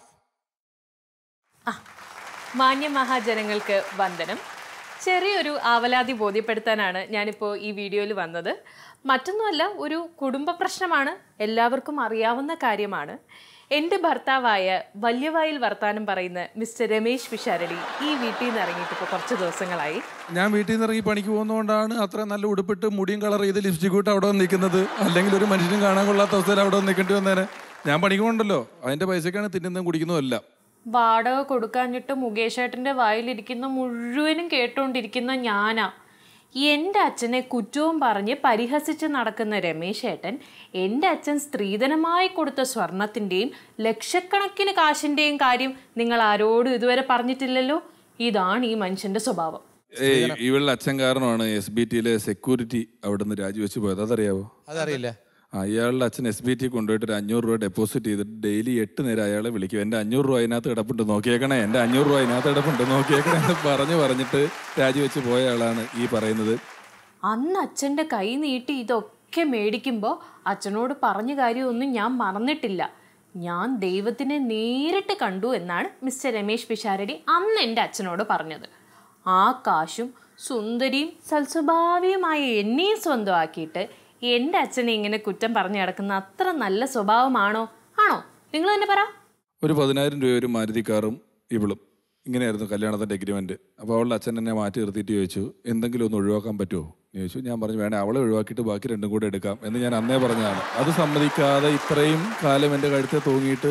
മാന്യമഹാജനങ്ങൾക്ക് വന്ദനം ചെറിയൊരു ആവലാതി ബോധ്യപ്പെടുത്താനാണ് ഞാനിപ്പോൾ ഈ വീഡിയോയിൽ വന്നത് മറ്റൊന്നുമല്ല ഒരു കുടുംബ പ്രശ്നമാണ് എല്ലാവർക്കും അറിയാവുന്ന കാര്യമാണ് എൻ്റെ ഭർത്താവായ വല്യവായിൽ വർത്താനം പറയുന്ന മിസ്റ്റർ രമേശ് പിഷാരടി ഈ വീട്ടിൽ നിന്ന് ഇറങ്ങിയിട്ട് ഇപ്പോൾ കുറച്ച് ദിവസങ്ങളായി ഞാൻ വീട്ടിൽ നിന്ന് ഇറങ്ങി പണിക്ക് പോകുന്നതുകൊണ്ടാണ് അത്ര നല്ല ഉടുപ്പിട്ട് മുടിയും കളർ ചെയ്ത് ലിപ്സ്റ്റിക് ഇട്ട് അവിടെ വന്ന് നിൽക്കുന്നത് അല്ലെങ്കിൽ ഒരു മനുഷ്യനും കാണാൻ കൊള്ളാത്ത അവസ്ഥയിൽ അവിടെ വന്ന് നിൽക്കേണ്ടി വന്നേനെ ഞാൻ പണിക്ക് പോകണ്ടല്ലോ അതിൻ്റെ പൈസക്കാണ് തിന്നുന്നതും കുടിക്കുന്നതും എല്ലാം വാടക കൊടുക്കാഞ്ഞിട്ട് മുകേഷേട്ടൻ്റെ വായിലിരിക്കുന്ന മുഴുവനും കേട്ടോണ്ടിരിക്കുന്ന ഞാനാ എൻ്റെ അച്ഛനെ കുറ്റവും പറഞ്ഞ് പരിഹസിച്ച് നടക്കുന്ന രമേശ് ഏട്ടൻ എൻ്റെ അച്ഛൻ സ്ത്രീധനമായി കൊടുത്ത സ്വർണത്തിൻ്റെയും ലക്ഷക്കണക്കിന് കാശിൻ്റെയും കാര്യം നിങ്ങൾ ആരോടും ഇതുവരെ പറഞ്ഞിട്ടില്ലല്ലോ ഇതാണ് ഈ മനുഷ്യൻ്റെ സ്വഭാവം ഏയ് ഇവളുടെ അച്ഛൻ കാരണമാണ് എസ് ബി ടിയിലെ സെക്യൂരിറ്റി അവിടെ നിന്ന് രാജിവെച്ച് പോയത് അതറിയാവോ അതറിയില്ല ആ ഇയാളുടെ അച്ഛൻ എസ് ബി ടി കൊണ്ടുപോയിട്ട് ഒരു അഞ്ഞൂറ് രൂപ ഡെപ്പോസിറ്റ് ചെയ്തിട്ട് ഡെയിലി എട്ട് നേരം അയാളെ വിളിക്കും എൻ്റെ അഞ്ഞൂറ് രൂപ അതിനകത്ത് കിടപ്പുണ്ട് നോക്കിയേക്കണേ എൻ്റെ അഞ്ഞൂറ് രൂപ അതിനകത്ത് കിടപ്പുണ്ട് നോക്കിയേക്കണേ എന്ന് പറഞ്ഞ് പറഞ്ഞിട്ട് രാജിവെച്ച് പോയ ആളാണ് ഈ പറയുന്നത് അന്ന് അച്ഛൻ്റെ കൈ നീട്ടി ഇതൊക്കെ മേടിക്കുമ്പോൾ അച്ഛനോട് പറഞ്ഞ കാര്യമൊന്നും ഞാൻ മറന്നിട്ടില്ല ഞാൻ ദൈവത്തിനെ നേരിട്ട് കണ്ടു എന്നാണ് മിസ്റ്റർ രമേശ് പിഷാരടി അന്ന് എൻ്റെ അച്ഛനോട് പറഞ്ഞത് ആ കാശും സുന്ദരിയും സൽസ്വഭാവിയുമായ എന്നെയും സ്വന്തമാക്കിയിട്ട് എൻ്റെ അച്ഛനെ ഇങ്ങനെ കുറ്റം പറഞ്ഞു കിടക്കുന്ന അത്ര നല്ല സ്വഭാവമാണോ ആണോ നിങ്ങൾ തന്നെ പറ ഒരു പതിനായിരം രൂപ ഒരു മാരുതി കാറും ഇവളും ഇങ്ങനെയായിരുന്നു കല്യാണത്തിൻ്റെ എഗ്രിമെൻറ്റ് അപ്പോൾ അവളുടെ അച്ഛൻ എന്നെ മാറ്റി നിർത്തിയിട്ട് ചോദിച്ചു എന്തെങ്കിലും ഒന്ന് ഒഴിവാക്കാൻ പറ്റുമോ എന്ന് ചോദിച്ചു ഞാൻ പറഞ്ഞു വേണേ അവളെ ഒഴിവാക്കിയിട്ട് ബാക്കി രണ്ടും കൂടെ എടുക്കാം എന്ന് ഞാൻ അന്നേ പറഞ്ഞതാണ് അത് സമ്മതിക്കാതെ ഇത്രയും കാലം എൻ്റെ കഴുത്തെ തൂങ്ങിയിട്ട്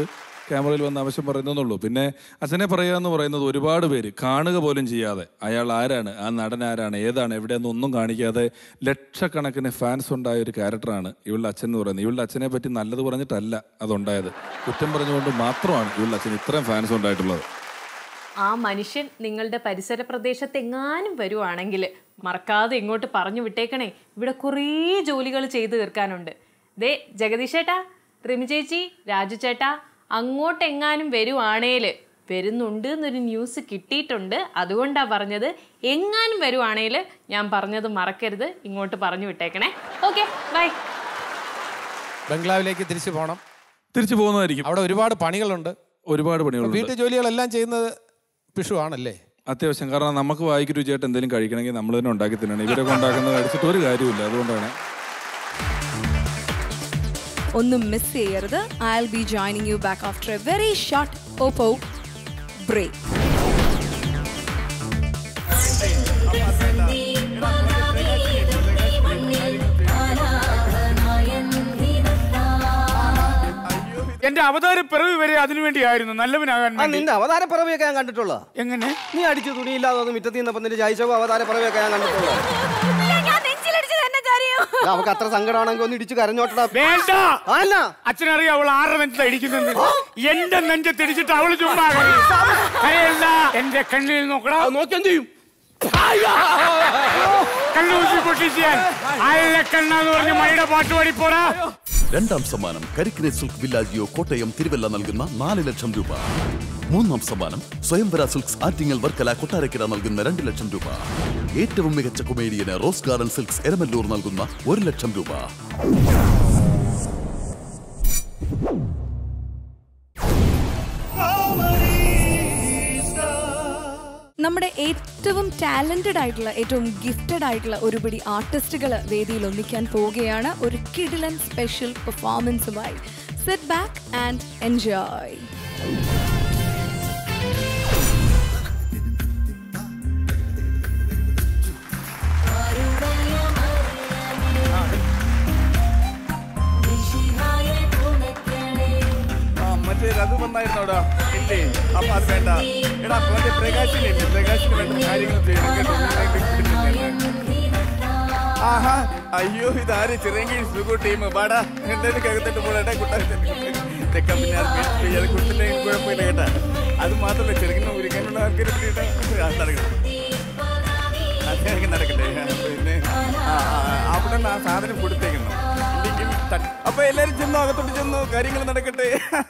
ക്യാമറയിൽ വന്ന് ആവശ്യം പറയുന്നതെന്നുള്ളൂ പിന്നെ അച്ഛനെ പറയുക എന്ന് പറയുന്നത് ഒരുപാട് പേര് കാണുക പോലും ചെയ്യാതെ അയാൾ ആരാണ് ആ നടൻ ആരാണ് ഏതാണ് എവിടെയെന്ന് ഒന്നും കാണിക്കാതെ ലക്ഷക്കണക്കിന് ഫാൻസ് ഉണ്ടായ ഒരു ക്യാരക്ടറാണ് ഇവളുടെ അച്ഛൻ എന്ന് പറയുന്നത് ഇവളുടെ അച്ഛനെ പറ്റി നല്ലത് പറഞ്ഞിട്ടല്ല അതുണ്ടായത് കുറ്റം പറഞ്ഞുകൊണ്ട് മാത്രമാണ് ഇവളുടെ അച്ഛൻ ഇത്രയും ഫാൻസ് ഉണ്ടായിട്ടുള്ളത് ആ മനുഷ്യൻ നിങ്ങളുടെ പരിസര പ്രദേശത്ത് എങ്ങാനും വരുവാണെങ്കിൽ മറക്കാതെ ഇങ്ങോട്ട് പറഞ്ഞു വിട്ടേക്കണേ ഇവിടെ കുറേ ജോലികൾ ചെയ്തു തീർക്കാനുണ്ട് ദേ ജഗദീഷ് ചേട്ടാ റിമി ചേച്ചി രാജു ചേട്ടാ അങ്ങോട്ട് എങ്ങാനും വരുവാണേൽ വരുന്നുണ്ട് എന്നൊരു ന്യൂസ് കിട്ടിയിട്ടുണ്ട് അതുകൊണ്ടാണ് പറഞ്ഞത് എങ്ങാനും വരുവാണേൽ ഞാൻ പറഞ്ഞത് മറക്കരുത് ഇങ്ങോട്ട് പറഞ്ഞു വിട്ടേക്കണേ ഓക്കെ ബൈ ബംഗ്ലാവിലേക്ക് തിരിച്ചു പോകണം തിരിച്ചു പോകുന്നതായിരിക്കും അവിടെ ഒരുപാട് പണികളുണ്ട് ഒരുപാട് പണികളുണ്ട് വീട്ടു ജോലികളെല്ലാം ചെയ്യുന്നത് പിഷു ആണല്ലേ അത്യാവശ്യം കാരണം നമുക്ക് വായിക്ക് രുചിയായിട്ട് എന്തെങ്കിലും കഴിക്കണമെങ്കിൽ നമ്മൾ തന്നെ ഉണ്ടാക്കി തിന്നണം ഇവരൊക്കെ ഉണ്ടാക്കുന്നത് കഴിച്ചിട്ട് ഒരു കാര്യമില്ല അതുകൊണ്ടാണ് ഒന്നും മിസ് ചെയ്യരുത് I be joining you back after a very short Oppo break എന്റെ അവതാര പിറവി വരെ അതിനുവേണ്ടിയായിരുന്നു നല്ലവനാകാൻ ആ, നിന്റെ അവതാര പിറവിയൊക്കെ ഞാൻ കണ്ടിട്ടുള്ള എങ്ങനെ നീ അടിച്ച് തുണിയില്ലാതെ വന്ന് മിറ്റത്തിൽ നിന്നപ്പോ നിന്റെ ജയിച്ചോ അവതാര പിറവിയൊക്കെ ഞാൻ കണ്ടിട്ടുള്ള അവക്ക് അത്ര സങ്കടമാണെങ്കിൽ ഒന്ന് ഇടിച്ച് കരഞ്ഞോട്ടടാ വേണ്ട അല്ല അച്ഛനറിയാം അവൾ ആരുടെ നെഞ്ചത്ത് ഇടിക്കുന്നത് എന്റെ നെഞ്ചത്ത് ഇടിച്ചിട്ട് അവള് ചുമ്മാ കരയും. കരയല്ല എന്റെ കണ്ണിൽ നോക്കടാ നോക്കി എന്ത് ചെയ്യും കണ്ണൂസി പൊട്ടിച്ചാൽ അയല കണ്ണാന്ന് പറഞ്ഞ് മണിയുടെ പാട്ട് പാടിപ്പോടാ രണ്ടാം സമ്മാനം കരിക്കിനെ സിൽക്ക് വില്ലാജിയോ കോട്ടയം തിരുവല്ല നൽകുന്ന നാല് ലക്ഷം രൂപ മൂന്നാം സമ്മാനം സ്വയംവര സിൽക്സ് ആറ്റിങ്ങൽ വർക്കല കൊട്ടാരക്കര നൽകുന്ന രണ്ട് ലക്ഷം രൂപ ഏറ്റവും മികച്ച കൊമേഡിയന് റോസ് ഗാർഡൻ സിൽക്സ് എരമല്ലൂർ നൽകുന്ന ഒരു ലക്ഷം രൂപ നമ്മുടെ ഏറ്റവും ടാലന്റഡ് ആയിട്ടുള്ള ഏറ്റവും ഗിഫ്റ്റഡ് ആയിട്ടുള്ള ഒരുപിടി ആർട്ടിസ്റ്റുകൾ വേദിയിൽ ഒന്നിക്കാൻ പോവുകയാണ് ഒരു കിഡിലൻ സ്പെഷ്യൽ പെർഫോമൻസുമായി സെറ്റ് ബാക്ക് ആൻഡ് എൻജോയ് മറ്റേ അത് വന്നായിരുന്നോടാ ഇല്ലേ അപ്പൊ അത് വേണ്ട എടാ മറ്റേ പ്രകാശിനില്ലേ പ്രകാശിന് വേണ്ട കാര്യങ്ങൾ ചെയ്യണം കേട്ടോ ആഹാ അയ്യോ ഇതാര് ചിറങ്ങി സുഖു ടീം വാടാ എന്തായാലും കകത്തിട്ട് പോടാ കുട്ടാ തെക്കാൻ പിന്നെ അത് അത് കൊടുത്തില്ലെങ്കിൽ കുഴപ്പമില്ല കേട്ടാ അത് മാത്രമല്ല ചെറുകിന് ഒരുക്കാനുള്ള ആൾക്കാർ നടക്കണം നടക്കട്ടെ പിന്നെ ആ, ആ, അവിടെ നിന്ന് ആ സാധനം കൊടുത്തേക്കണം ഇല്ലെങ്കിൽ ത- അപ്പൊ എല്ലാരും ചെന്നു അകത്തോട്ട് ചെന്നു കാര്യങ്ങൾ നടക്കട്ടെ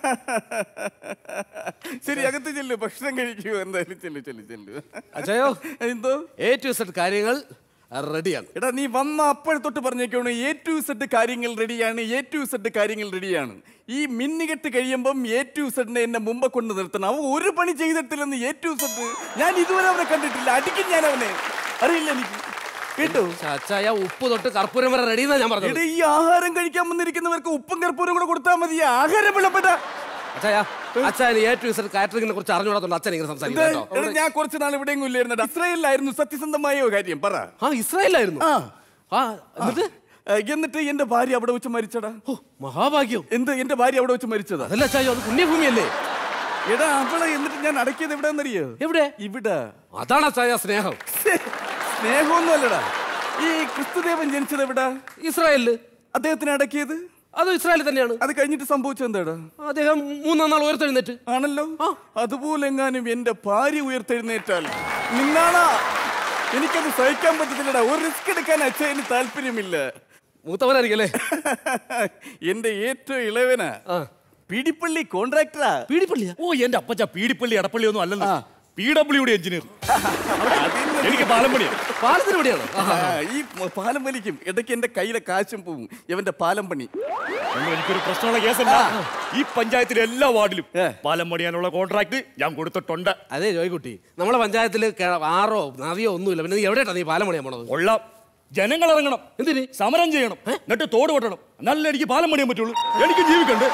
ശരി അകത്ത് ചെല്ലു ഭക്ഷണം കഴിക്കൂ എന്തായാലും ചെല്ലു ചെല്ലു ചെല്ലു അജയോ എന്തോ എ ടു സെഡ് കാര്യങ്ങൾ റെഡിയാണ് എടാ നീ വന്ന അപ്പോൾ തൊട്ട് പറഞ്ഞേക്കാണ് എ ടു സെഡ് കാര്യങ്ങൾ റെഡിയാണ് എ ടു സെഡ് കാര്യങ്ങൾ റെഡിയാണ് ഈ മിന്നുകെട്ട് കഴിയുമ്പം എ ടു സെഡിനെ എന്നെ മുമ്പ് കൊണ്ട് നിർത്തണം അവൻ ഒരു പണി ചെയ്തിട്ടില്ലെന്ന് എ ടു സെഡ് ഞാൻ ഇതുവരെ അവനെ കണ്ടിട്ടില്ല അടിക്കും ഞാൻ അവനെ അറിയില്ല എനിക്ക് കേട്ടോ അച്ചായ ഉപ്പ് തൊട്ട് കർപ്പൂരം വരെ റെഡി എന്നാ ഞാൻ പറഞ്ഞത് എടാ ഈ ആഹാരം കഴിക്കാൻ വന്നിരിക്കുന്നവർക്ക് ഉപ്പും കർപ്പൂരം കൂടെ കൊടുത്താൽ മതി ആഹാരം വിളപ്പെട്ട അച്ചായ അച്ഛൻ എ ടു സെഡ് കാറ്ററിംഗിനെ കുറിച്ച് അറിഞ്ഞുകൂടാത്തോണ്ട് അച്ഛൻ ഇങ്ങനെ സംസാരിക്കുന്നത് കേട്ടോ എടാ, ഞാൻ കുറച്ച് നാൾ ഇവിടെ ഇല്ലായിരുന്നു ഇസ്രായേലിലായിരുന്നു സത്യസന്ധമായ കാര്യം പറ ആ ഇസ്രായേലായിരുന്നു ആ ആ എന്നിട്ട് ആ, എന്നിട്ട് എന്റെ ഭാര്യ അവിടെ വെച്ച് മരിച്ചടാ മഹാഭാഗ്യം എന്ത് എന്റെ ഭാര്യ അവിടെ വെച്ച് മരിച്ചതാ അതല്ല അച്ചായോ അത് പുണ്യഭൂമിയല്ലേ എടാ അവളെ എന്നിട്ട് ഞാൻ അടക്കിയത് എവിടെന്നറിയോ എവിടെ ഇവിടെ അതാണ് അച്ചായ സ്നേഹം സ്നേഹമൊന്നും അല്ലടാ ഈ ക്രിസ്തുദേവൻ ജനിച്ചത് എവിടാ ഇസ്രായേലില് അദ്ദേഹത്തിന് അടക്കിയത് അത് ഇസ്രായേലിൽ തന്നെയാണ് അത് കഴിഞ്ഞിട്ട് സംഭവിച്ചത് എന്താടാ അദ്ദേഹം മൂന്നാം നാൾ ഉയർത്തെഴുന്നേറ്റ് ആണല്ലോ അതുപോലെ എങ്ങാനും എന്റെ ഭാര്യ ഉയർത്തെഴുന്നേറ്റാൽ നിന്നാണാ എനിക്കത് സഹിക്കാൻ പറ്റത്തില്ലടാ ഒരു റിസ്ക് എടുക്കാൻ അച്ഛന് താല്പര്യമില്ല മൂത്തവനായിരിക്കും അല്ലേ എന്റെ ഏറ്റവും ഇളവനാ പീഡിപ്പള്ളി കോൺട്രാക്ടറാ പീഡിപ്പള്ളിയാ ഓ എന്റെ അപ്പച്ച പീഡിപ്പള്ളി അടപ്പള്ളി ഒന്നും അല്ലല്ലോ പി ഡബ്ല്യുടെ എഞ്ചിനീയർ എനിക്ക് പാലം പണിയാണ് പാലത്തിന് പണിയാണോ ആ, ഈ മ- പാലം വലിക്കും ഇടയ്ക്ക് എന്റെ കയ്യിലെ കാശും പോവും ഇവന്റെ പാലം പണി ഒന്നും എനിക്കൊരു പ്രശ്നമുള്ള കേസല്ല ഈ പഞ്ചായത്തിലെ എല്ലാ വാർഡിലും പാലം പണിയാനുള്ള കോൺട്രാക്ട് ഞാൻ കൊടുത്തിട്ടുണ്ട് അതെ ജോയ്കുട്ടി നമ്മളെ പഞ്ചായത്തിൽ ആറോ നദിയോ ഒന്നുമില്ല പിന്നെ നീ എവിടെയാ നീ പാലം പണിയാൻ പോണത് കൊള്ളാം ജനങ്ങൾ ഇറങ്ങണം എന്തിന് സമരം ചെയ്യണം എന്നിട്ട് തോട് വെട്ടണം എന്നാലല്ലേ എനിക്ക് പാലം പണിയാൻ പറ്റുള്ളൂ എനിക്ക് ജീവിക്കണ്ട്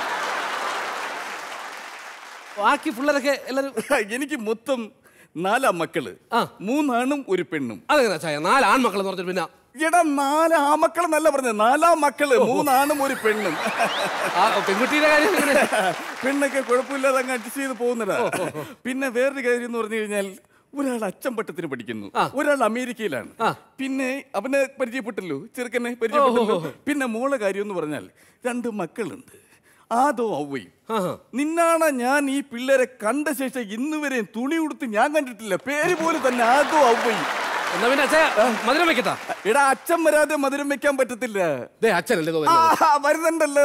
ബാക്കി പിള്ളേരൊക്കെ എല്ലാരും എനിക്ക് മൊത്തം നാലാ മക്കള് മൂന്നാണും ഒരു പെണ്ണും അതെങ്ങനെ ചായ നാല് ആൺമക്കൾ എന്ന് പറഞ്ഞിട്ട് പിന്നെ എടാ നാല് ആമക്കൾ എന്നല്ല പറഞ്ഞത് നാലാം മക്കള് മൂന്നാണും ഒരു പെണ്ണും പെൺകുട്ടിയുടെ കാര്യം എങ്ങനെ? പെണ്ണൊക്കെ കുഴപ്പമില്ലാതെ അങ്ങ് അഡ്ജസ്റ്റ് ചെയ്ത് പോകുന്നതാ പിന്നെ വേറൊരു കാര്യം എന്ന് പറഞ്ഞു കഴിഞ്ഞാൽ ഒരാൾ അച്ചമ്പട്ടത്തിന് പഠിക്കുന്നു ഒരാൾ അമേരിക്കയിലാണ് പിന്നെ അവനെ പരിചയപ്പെട്ടല്ലോ ചെറുക്കനെ പരിചയപ്പെട്ടല്ലോ പിന്നെ മോളെ കാര്യം എന്ന് പറഞ്ഞാൽ രണ്ട് മക്കളുണ്ട് ആദോ ഔവയും നിന്നാണ് ഞാൻ ഈ പിള്ളേരെ കണ്ട ശേഷം ഇന്ന് വരെ തുണി ഉടുത്ത് ഞാൻ കണ്ടിട്ടില്ല പേര് പോലും തന്നെ ആദോ ഔവയും എന്നാ പിന്നെ അച്ഛാ മധുരം വെക്കട്ടാ എടാ അച്ഛൻ വരാതെ മധുരം വെക്കാൻ പറ്റത്തില്ല ദേ അച്ഛനല്ലേ ഇതോ ആ, വരുന്നത്. വരുന്നുണ്ടല്ലോ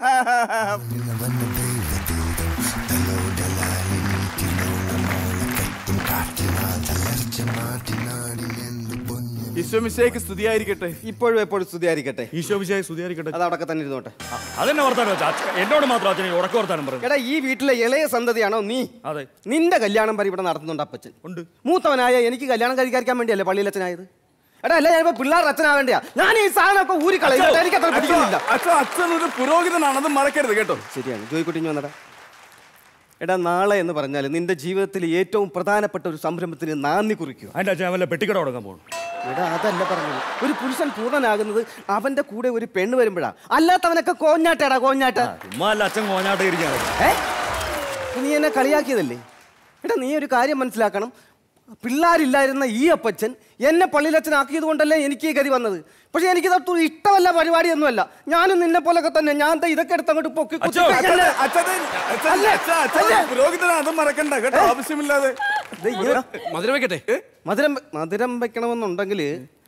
ഈശോമിശേക്ക് സ്തുതിയായിരിക്കട്ടെ ഇപ്പോഴും എപ്പോഴും സ്തുതിയായിരിക്കട്ടെ ഈശോ വിശായ സ്തുതിയായിരിക്കട്ടെ അത് അവിടെ തന്നെ ഇരുന്നോട്ടെ അതെന്നെ വർത്താനം വെച്ചാ അച്ഛ- എന്നോട് മാത്രം അച്ഛനെ ഉറക്ക വർത്താനം പറഞ്ഞു എടാ ഈ വീട്ടിലെ ഇളയ സന്തതിയാണോ നീ അതെ നിന്റെ കല്യാണം വരെ ഇവിടെ നടത്തുന്നുണ്ട് അപ്പച്ചൻ ഉണ്ട് മൂത്തവനായ എനിക്ക് കല്യാണം കഴിക്കാൻ വേണ്ടിയല്ലേ പള്ളിയിലച്ഛനായത് എടാ അല്ല ഞാൻ പിള്ളേരുടെ അച്ഛനാവേണ്ടിയാ ഞാൻ ഈ സാധനമൊക്കെ ഊരി കളയും കേട്ടോ. എനിക്ക് അത്ര പിടിക്കുന്നില്ല അച്ഛൻ അച്ഛൻ ഒരു പുരോഹിതനാണ് അത് മറക്കരുത് കേട്ടോ ശരിയാണ് ജോയിക്കുട്ടി ഇഞ്ഞ് വന്നടാ എടാ നാളെ എന്ന് പറഞ്ഞാൽ നിന്റെ ജീവിതത്തിൽ ഏറ്റവും പ്രധാനപ്പെട്ട ഒരു സംരംഭത്തിന് നാന്ദി കുറിക്കുക അതിന്റെ അച്ഛൻ വല്ല പെട്ടിക്കട തുടങ്ങാൻ പോകും എടാ അതല്ല പറഞ്ഞത് ഒരു പുരുഷൻ പൂർണ്ണനാകുന്നത് അവന്റെ കൂടെ ഒരു പെണ്ണ് വരുമ്പോഴാ അല്ലാത്തവനൊക്കെ കോഞ്ഞാട്ടേടാ കോഞ്ഞാട്ട ഉമ്മ അല്ല അച്ഛൻ കോഞ്ഞാട്ട് ഇരിക്കുകയാണ് ഏ? നീ എന്നെ കളിയാക്കിയതല്ലേ എടാ നീ ഒരു കാര്യം മനസ്സിലാക്കണം പിള്ളേരില്ലായിരുന്ന ഈ അപ്പച്ചൻ എന്നെ പള്ളിയിലച്ഛനാക്കിയത് കൊണ്ടല്ലേ എനിക്ക് ഈ ഗതി വന്നത് പക്ഷെ എനിക്ക് തൊട്ട് ഇഷ്ടമല്ല പരിപാടിയൊന്നുമല്ല ഞാനും നിന്നെ പോലൊക്കെ തന്നെ ഞാൻ ദേ ഇതൊക്കെ എടുത്ത് അങ്ങോട്ട് പൊക്കി കുത്തി അച്ഛൻ, അല്ലേ? അച്ഛൻ, അച്ഛൻ, അല്ലേ? അച്ഛൻ, അച്ഛൻ അല്ലേ? പുരോഹിതനാണ് അത് മറക്കണ്ട കേട്ടോ ആവശ്യമില്ലാതെ ദേ ഇങ്ങനെ- മധുരം വെക്കട്ടെ മധുരം മധുരം വെക്കണമെന്നുണ്ടെങ്കിൽ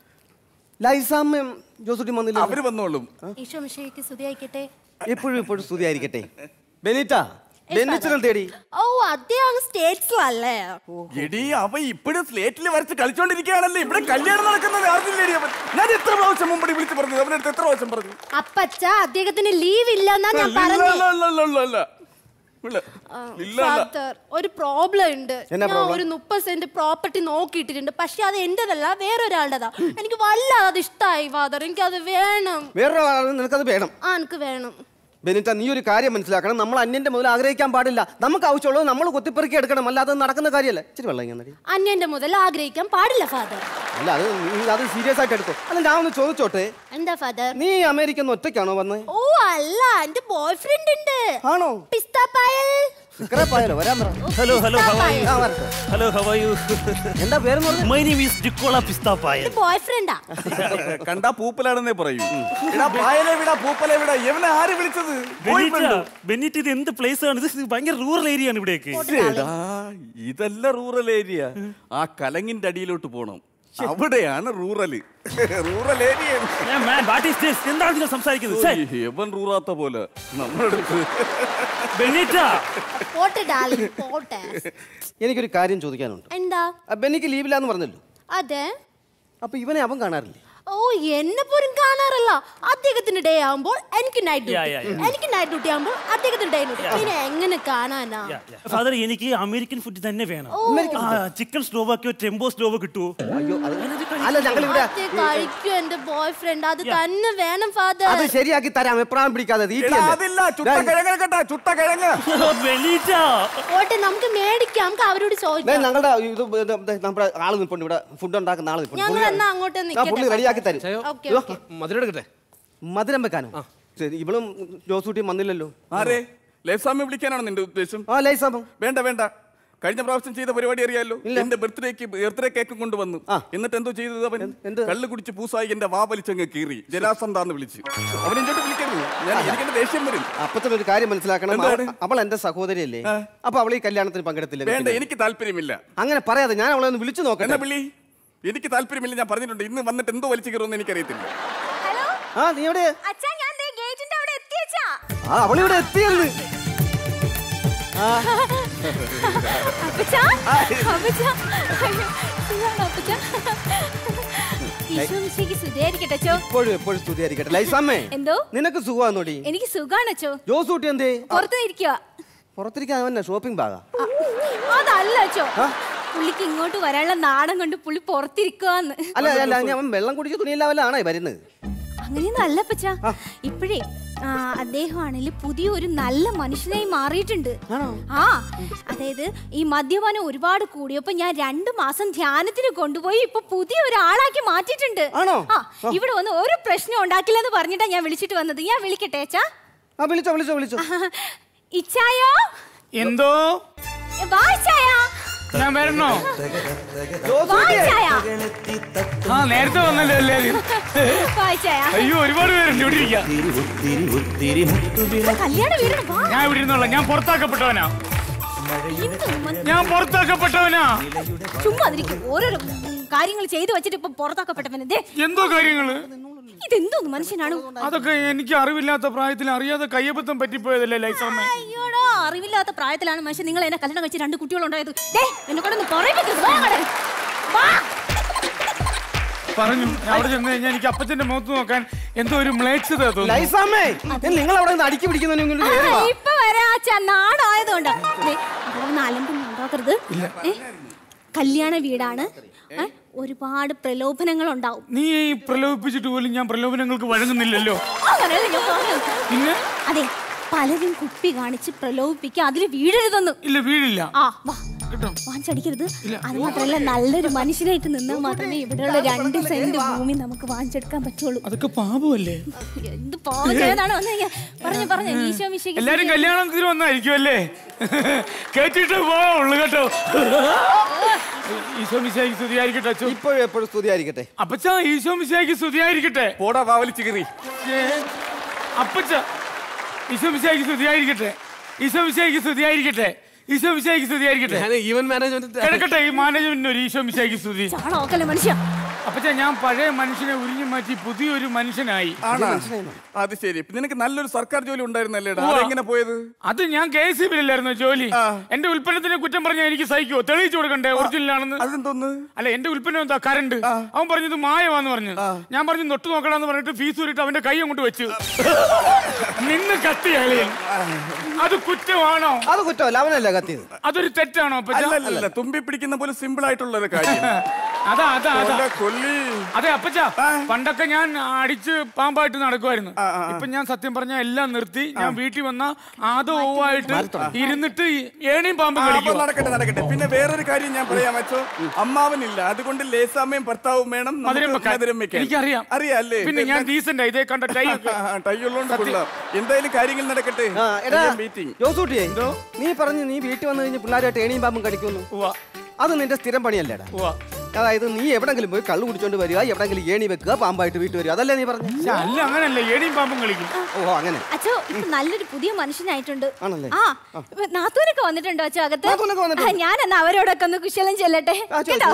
ലൈസാമ്യം ജോസുട്ടി വന്നില്ല അവര് വന്നോളും ഈശോ മിശിഹായ്ക്ക് സ്തുതിയായിക്കട്ടെ എപ്പോഴും എപ്പോഴും സ്തുതിയായിരിക്കട്ടെ ബെനിറ്റ ബെന്നിച്ചനും തേടി ഓ അദ്ദേഹം സ്റ്റേറ്റ്സിലല്ലേ എടി അവ ഇപ്പോഴും സ്ലേറ്റിൽ വരച്ച് കളിച്ചോണ്ടിരിക്കുകയാണല്ലേ ഇവിടെ കല്യാണം നടക്കുന്നത് അറിഞ്ഞില്ലേടി അവൻ ഞാൻ എത്ര പ്രാവശ്യം മുമ്പടി വിളിച്ച് പറഞ്ഞു അവനടുത്ത് എത്ര പ്രാവശ്യം പറഞ്ഞു അപ്പച്ച അദ്ദേഹത്തിന് ലീവ് ഇല്ലെന്നാ ഞാൻ ഇല്ല, പറഞ്ഞു ഇല്ല, ഇല്ല, ഇല്ല, ഇല്ല, ഇല്ല. ഇല്ല. ഇല്ല, ഇല്ല. ഫാദർ ഒരു പ്രോബ്ലം ഉണ്ട് എന്നാ ഞാൻ problem? ഒരു മുപ്പത് സെന്റ് പ്രോപ്പർട്ടി നോക്കിയിട്ടിട്ടുണ്ട് പക്ഷെ അത് എന്റേതല്ല വേറൊരാളുടെതാ എനിക്ക് വല്ലാതെ ഇഷ്ടമായി ഫാദർ എനിക്ക് അത് വേണം വേറൊരാളാണ് നിനക്കത് വേണം ആ എനിക്ക് വേണം ബെനിറ്റ നീ ഒരു കാര്യം മനസ്സിലാക്കണം നമ്മൾ അന്യന്റെ മുതൽ ആഗ്രഹിക്കാൻ പാടില്ല നമുക്ക് ആവശ്യമുള്ളത് നമ്മൾ കുത്തിപ്പെറുക്കി എടുക്കണം അല്ലാതെ അത് നടക്കുന്ന കാര്യമല്ല ഇച്ചിരി വെള്ളം ഇങ്ങനെ അന്യന്റെ മുതൽ ആഗ്രഹിക്കാൻ പാടില്ല ഫാദർ അല്ല അത് നീ അത് സീരിയസ് ആയിട്ട് എടുത്തോ അല്ല ഞാൻ ഒന്ന് ചോദിച്ചോട്ടെ എന്താ ഫാദർ നീ അമേരിക്ക ഒന്ന് ഒറ്റയ്ക്കാണോ വന്നത് ഓ അല്ല എന്റെ ബോയ് ഫ്രണ്ട് ഉണ്ട് ആണോ പിസ്താപ്പായൽ വിക്രപ്പായാലോ വരാൻ പറ ഹലോ ഹലോ ഹൗ ആർ ആ, വരട്ടെ. ഹലോ ഹൗ ആർ യു എന്താ പേര് മൈ നെയിം ഈസ് ഡിക്കോള പിസ്താപ്പായ ബോയ് ഫ്രണ്ടാ കണ്ടാ പൂപ്പലാണെന്നേ പറയൂ എടാ പായലെ വിടാ പൂപ്പലെ വിടാ ഇവനെ ആര് വിളിച്ചത് ബെന്നിറ്റ് ബെന്നിറ്റ് ഇത് എന്ത് പ്ലേസ് ആണ് ഇത് ഭയങ്കര റൂറൽ ഏരിയ ആണ് ഇവിടേക്ക് എടാ, ഇതല്ല റൂറൽ ഏരിയ ആ കലങ്ങിന്റെ അടിയിലോട്ട് പോണം അവിടെയാണ് rural rural area Man, what is this? എന്താണ് നിങ്ങൾ സംസാരിക്കുന്നത് ഛെ, എവൻ റൂറാത്ത പോലെ നമ്മളടുത്ത് ബെന്നിറ്റ പോട്ടെ ഡാർലിംഗ് പോട്ടെ എനിക്കൊരു കാര്യം ചോദിക്കാനുണ്ട് എന്താ ആ, ബെന്നിക്ക് ലീവില്ലാന്ന് പറഞ്ഞല്ലോ അതെ അപ്പൊ ഇവനെ അവൻ കാണാറില്ലേ ഓ എന്നെ പോലും കാണാറില്ല അദ്ദേഹത്തിന് ഡേ ആവുമ്പോൾ എനിക്ക് night Yeah, duty yeah, yeah. എനിക്ക് നൈറ്റ് ഡ്യൂട്ടി ആവുമ്പോൾ അദ്ദേഹത്തിന് ഡേ ഡ്യൂട്ടി പിന്നെ എങ്ങനെ കാണാനാ ഫാദർ എനിക്ക് അമേരിക്കൻ ഫുഡ് തന്നെ വേണം ഓ. ചിക്കൻ സ്ലോവൊക്കെയോ ടെമ്പോ സ്ലോവോ കിട്ടുമോ അല്ല ഞങ്ങൾ ഇവിടെ അത് കഴിക്കും എന്റെ ബോയ് ഫ്രണ്ട് അത് തന്നെ വേണം ഫാദർ അത് ശരിയാക്കി തരാം എപ്രാളം പിടിക്കാതെ എടാ, അതില്ല ചുട്ട കിഴങ്ങ് കേട്ടാ ചുട്ട കിഴങ്ങ് പോട്ടെ നമുക്ക് മേടിക്കാം നമുക്ക് അവരോട് ദേ, ചോദിക്കാം ഞങ്ങളുടെ ഇത് ഇത് ദേ, നമ്മുടെ ആള് നിൽപ്പുണ്ട് ഇവിടെ ഫുഡ് ഉണ്ടാക്കുന്ന ആള് നിൽപ്പുണ്ട് ഞങ്ങൾ പുള്ളി- എന്നാ അങ്ങോട്ട് ആ, പുള്ളി നിൽക്കട്ടെ റെഡിയാക്കി തരും ഓക്കെ ഇതോ, ഓക്കെ മധുരം എടുക്കട്ടെ മധുരം വെക്കാനോ ശരി ഇവളും ജോസൂട്ടിയും വന്നില്ലല്ലോ ആരെ ലൈഫ്സാമി വിളിക്കാനാണ് നിന്റെ ഉദ്ദേശം ആ ലൈസാമം വേണ്ട വേണ്ട കഴിഞ്ഞ പ്രാവശ്യം ചെയ്ത പരിപാടി അറിയാലോ എന്റെ ബർത്ത്ഡേക്ക് ബർത്ത്ഡേ കേക്ക് കൊണ്ടുവന്നു എന്നിട്ട് എന്തോ ചെയ്തത് അവൻ കള്ള് കുടിച്ച് പൂസായി എന്റെ വാ വലിച്ചങ്ങ് കീറി ജലാസന്താന്ന് വിളിച്ച് അവൻ ഇങ്ങോട്ട് വിളിക്കരുത് ഞാൻ എനിക്കെന്റെ ദേഷ്യം വരും അപ്പത്തിന് ഒരു കാര്യം മനസ്സിലാക്കണം എന്താണ്? അവൾ- അവൾ എന്റെ സഹോദരിയല്ലേ അപ്പൊ അവൾ ഈ കല്യാണത്തിന് പങ്കെടുത്തില്ല വേണ്ട എനിക്ക് താല്പര്യമില്ല അങ്ങനെ പറയാതെ ഞാൻ അവളെ ഒന്ന് വിളിച്ചു നോക്കട്ടെ എന്നാ വിളി എനിക്ക് താല്പര്യമില്ല ഞാൻ പറഞ്ഞിട്ടുണ്ട് ഇന്ന് വന്നിട്ട് എന്തോ വലിച്ചു കയറുമെന്ന് എനിക്കറിയത്തില്ല ആ നീ എവിടെ അച്ഛാ ഞാൻ ഗേറ്റിന്റെ അവിടെ എത്തിയച്ചാ ആ അവളിവിടെ എത്തിയെന്ന് അപ്പച്ചാ അപ്പച്ചാ ഇതാണ് അപ്പച്ചാ ഈശോ മിശിഹായ്ക്ക് സ്തുതിയായിരിക്കട്ടെ അച്ചോ എപ്പോഴും എപ്പോഴും സ്തുതിയായിരിക്കട്ടെ ലൈസാമ്മേ എന്തോ നിനക്ക് സുഖമാന്നോടി എനിക്ക് സുഖാണ് അച്ചോ ജോസൂട്ടി എന്തേ പുറത്ത് ഇരിക്കുക പുറത്തിരിക്കാൻ അവന്നെ ഷോപ്പിംഗ് ബാഗാ അതല്ല അച്ചോ പുള്ളിക്ക് ഇങ്ങോട്ട് വരാനുള്ള നാടൻ കൊണ്ട് പുള്ളി പുറത്തിരിക്കുവാന്ന് അല്ല അല്ല ഞാൻ അവൻ വെള്ളം കുടിച്ച് തുണിയില്ലാവല്ലാണേ വരുന്നത് അങ്ങനെയൊന്നും അല്ല അപ്പച്ചാ ഇപ്പോഴേ ആ, അദ്ദേഹമാണെങ്കിൽ പുതിയൊരു നല്ല മനുഷ്യനായി മാറിയിട്ടുണ്ട് ആ അതായത് ഈ മദ്യപാനം ഒരുപാട് കൂടിയപ്പോ ഞാൻ രണ്ടു മാസം ധ്യാനത്തിന് കൊണ്ടുപോയി ഇപ്പൊ പുതിയ ഒരാളാക്കി മാറ്റിയിട്ടുണ്ട് ആ ഇവിടെ വന്ന് ഒരു പ്രശ്നം ഉണ്ടാക്കില്ലെന്ന് പറഞ്ഞിട്ടാ ഞാൻ വിളിച്ചിട്ട് വന്നത് ഞാൻ വിളിക്കട്ടെ അച്ഛാ ആ വിളിച്ചോ വിളിച്ചോ വിളിച്ചോ ഇച്ചായോ എന്തോ വാ ഇച്ചായ ഞാൻ വരണോ വാ ഇച്ചായ ആ നേരത്തെ വന്നല്ലോ എല്ലാരും വാ ഇച്ചായ അയ്യോ ഒരുപാട് പേരുണ്ട് ഇവിടെ ഇരിക്കാം കല്യാണ വീരണം വാ ഞാൻ ഇവിടെ ഇരുന്നോളാം ഞാൻ പുറത്താക്കപ്പെട്ടവനാ ഞാൻ പുറത്താക്കപ്പെട്ടവനാ ചുമ്മാ അതിരിക്കും ഓരോരോ കാര്യങ്ങൾ ചെയ്തു വെച്ചിട്ട് ഇപ്പൊ പുറത്താക്കപ്പെട്ടവനെ ദേ എന്തോ കാര്യങ്ങള് ഇതെന്തോന്ന് മനുഷ്യനാണ് അതൊക്കെ എനിക്ക് അറിവില്ലാത്ത പ്രായത്തിൽ അറിയാതെ കയ്യബദ്ധം പറ്റിപ്പോയതല്ലേ ലൈസമ്മ അയ്യോടാ അറിവില്ലാത്ത പ്രായത്തിലാണ് മനുഷ്യൻ നിങ്ങൾ എന്നെ കല്യാണം കഴിച്ച് രണ്ട് കുട്ടികളുണ്ടായത് ദേ എന്നെ കൂടെ ഒന്ന് പറയിപ്പിക്കരുത് വാ അങ്ങട്. വാ. പറഞ്ഞു ഞാൻ അവിടെ ചെന്ന് കഴിഞ്ഞാൽ എനിക്ക് അപ്പച്ചന്റെ മുഖത്ത് നോക്കാൻ എന്തോ ഒരു മ്ലേച്ഛത തോന്നുന്നു ലൈസാമ്മേ നിങ്ങൾ അവിടെ നിന്ന് അടുക്കി പിടിക്കുന്നതിന് ആ, കയറി വാ ഇപ്പൊ വരാ അച്ഛാ നാടായതുകൊണ്ട് ദേ, അവിടെ ഒന്ന് അലമ്പൊന്നും ഉണ്ടാക്കരുത് ഏ, കല്യാണ വീടാണ് ഏ, ഒരുപാട് പ്രലോഭനങ്ങൾ ഉണ്ടാവും നീ ഈ പ്രലോഭിപ്പിച്ചിട്ട് പോലും ഞാൻ പ്രലോഭനങ്ങൾക്ക് വഴങ്ങുന്നില്ലല്ലോ അങ്ങനെയല്ല ഞാൻ പറഞ്ഞത്. പിന്നെ അതെ പലരും കുപ്പി കാണിച്ച് പ്രലോഭിപ്പിക്കുക അതിൽ വീഴരുതെന്ന് ഇല്ല വീഴില്ല ആ വാ വാങ്ങിച്ചടിക്കരുത് അത് മാത്രമല്ല നല്ലൊരു മനുഷ്യനായിട്ട് നിന്നാൽ മാത്രമേ ഇവിടെയുള്ള രണ്ട് സെന്റ് ഭൂമി നമുക്ക് വാങ്ങിച്ചെടുക്കാൻ പറ്റുള്ളൂ അതൊക്കെ പാപമല്ലേ എന്ത് പാവം ചെയ്താണ് വന്നു പറഞ്ഞു പറഞ്ഞു ഈശോ മിശിക്ക് എല്ലാരും കല്യാണത്തിന് വന്നായിരിക്കും അല്ലേ കേട്ടിട്ട് പോവുള്ളൂ കേട്ടോ ഈശോ മിശായിക്ക് സ്തുതിയായിരിക്കട്ടെ അച്ഛോ ഇപ്പോഴും എപ്പോഴും സ്തുതിയായിരിക്കട്ടെ അപ്പച്ച ഈശോ മിശായിക്ക് സ്തുതിയായിരിക്കട്ടെ പോടാ വാവലിച്ച് കീറി ഏ, അപ്പച്ച ഈശോ മിശായിക്ക് സ്തുതിയായിരിക്കട്ടെ ഈശോ മിശായിക്ക് സ്തുതിയായിരിക്കട്ടെ ഈശോ മിശായിക്ക് സ്തുതിയായിരിക്കട്ടെ ഈവൻ മാനേജ്മെന്റ് കിടക്കട്ടെ ഈ മാനേജ്മെന്റിന് ഒരു ഈശോ മിശായിക്ക് സ്തുതി ചാണോക്കല്ലേ മനുഷ്യ അപ്പച്ച ഞാൻ പഴയ മനുഷ്യനെ ഉരിഞ്ഞു മാറ്റി പുതിയൊരു മനുഷ്യനായി ആണോ അത് ശരി നിനക്ക് നല്ലൊരു സർക്കാർ ജോലി ഉണ്ടായിരുന്നല്ലേടാ ഉവ്വ. അതെങ്ങനെ പോയത് അത് ഞാൻ കെ എസ് ബിയിലായിരുന്നു ജോലി എന്റെ ഉൽപ്പന്നത്തിനെ കുറ്റം പറഞ്ഞാൽ എനിക്ക് സഹിക്കോ തെളിയിച്ചു കൊടുക്കണ്ടേ ഒറിജിനൽ ആണെന്ന് അതെന്തോന്ന് അല്ല എന്റെ ഉൽപ്പന്നം എന്താ കറണ്ട് അവൻ പറഞ്ഞത് മായമാന്ന് പറഞ്ഞു ഞാൻ പറഞ്ഞു നൊട്ട് നോക്കണമെന്ന് പറഞ്ഞിട്ട് ഫീസ് ഊരിട്ട് അവന്റെ കൈ അങ്ങോട്ട് വെച്ചു നിന്ന് കത്തി അളിയൻ അത് കുറ്റമാണോ അത് കുറ്റമല്ല അവനല്ല കത്തിയത് അതൊരു തെറ്റാണോ അപ്പച്ചാ? അല്ലല്ല തുമ്പി പിടിക്കുന്ന പോലെ സിമ്പിൾ ആയിട്ടുള്ള ഒരു കാര്യം അതാ അതാ അതാ കൊല്ല, കൊല്ലി അതെ അപ്പച്ച പണ്ടൊക്കെ ഞാൻ അടിച്ച് പാമ്പായിട്ട് നടക്കുമായിരുന്നു ഇപ്പൊ ഞാൻ സത്യം പറഞ്ഞ എല്ലാം നിർത്തി ഞാൻ വീട്ടിൽ വന്ന ആദോ ഓവായിട്ട് ഇരുന്നിട്ട് ഈ ഏണിയും പാമ്പും ആ, അപ്പൊ കളിക്കും നടക്കട്ടെ നടക്കട്ടെ പിന്നെ വേറൊരു കാര്യം ഞാൻ പറയാൻ വെച്ചോ അമ്മാവനില്ല അതുകൊണ്ട് ലേസാമ്മയും ഭർത്താവും വേണം നമുക്ക് മധുരം വെക്കാൻ. മധുരം വെക്കാൻ. എനിക്കറിയാം. അറിയാം അല്ലേ പിന്നെ ഞാൻ ഡീസന്റ് ഇതേ കണ്ട ടൈ ഒക്കെ. ടൈ ഉള്ളോണ്ട് കൊള്ളാം എന്തായാലും കാര്യങ്ങൾ നടക്കട്ടെ ആ, എടാ മീറ്റിംഗ് ജോസൂട്ടിയെ നീ പറഞ്ഞു നീ വീട്ടിൽ വന്നു കഴിഞ്ഞ് പിള്ളേരായിട്ട് ഏണിയും പാമ്പും കടിക്കുന്നു അത് നിന്റെ സ്ഥിരം പണിയല്ലേടാ അതായത് നീ എവിടെങ്കിലും പോയി കള്ളു കുടിച്ചോണ്ട് വരിക എവിടെങ്കിലും ഏണി വെക്കുക പാമ്പായിട്ട് വീട്ടിൽ വരിക അതല്ലേ നീ പറഞ്ഞു ശ്ശെ, അല്ല അങ്ങനല്ല ഏണിയും പാമ്പും കളിക്കും ഓ അങ്ങനെ അച്ഛോ ഇപ്പൊ നല്ലൊരു പുതിയ മനുഷ്യനായിട്ടുണ്ട് ആണല്ലേ? ആ ഇപ്പൊ നാത്തൂരൊക്കെ വന്നിട്ടുണ്ടോ അച്ഛോ അകത്ത് നാത്തൂനൊക്കെ വന്നിട്ടുണ്ട്. ആ, ഞാൻ എന്നാ അവരോടൊക്കെ ഒന്ന് കുശലം ചെല്ലട്ടെ കേട്ടോ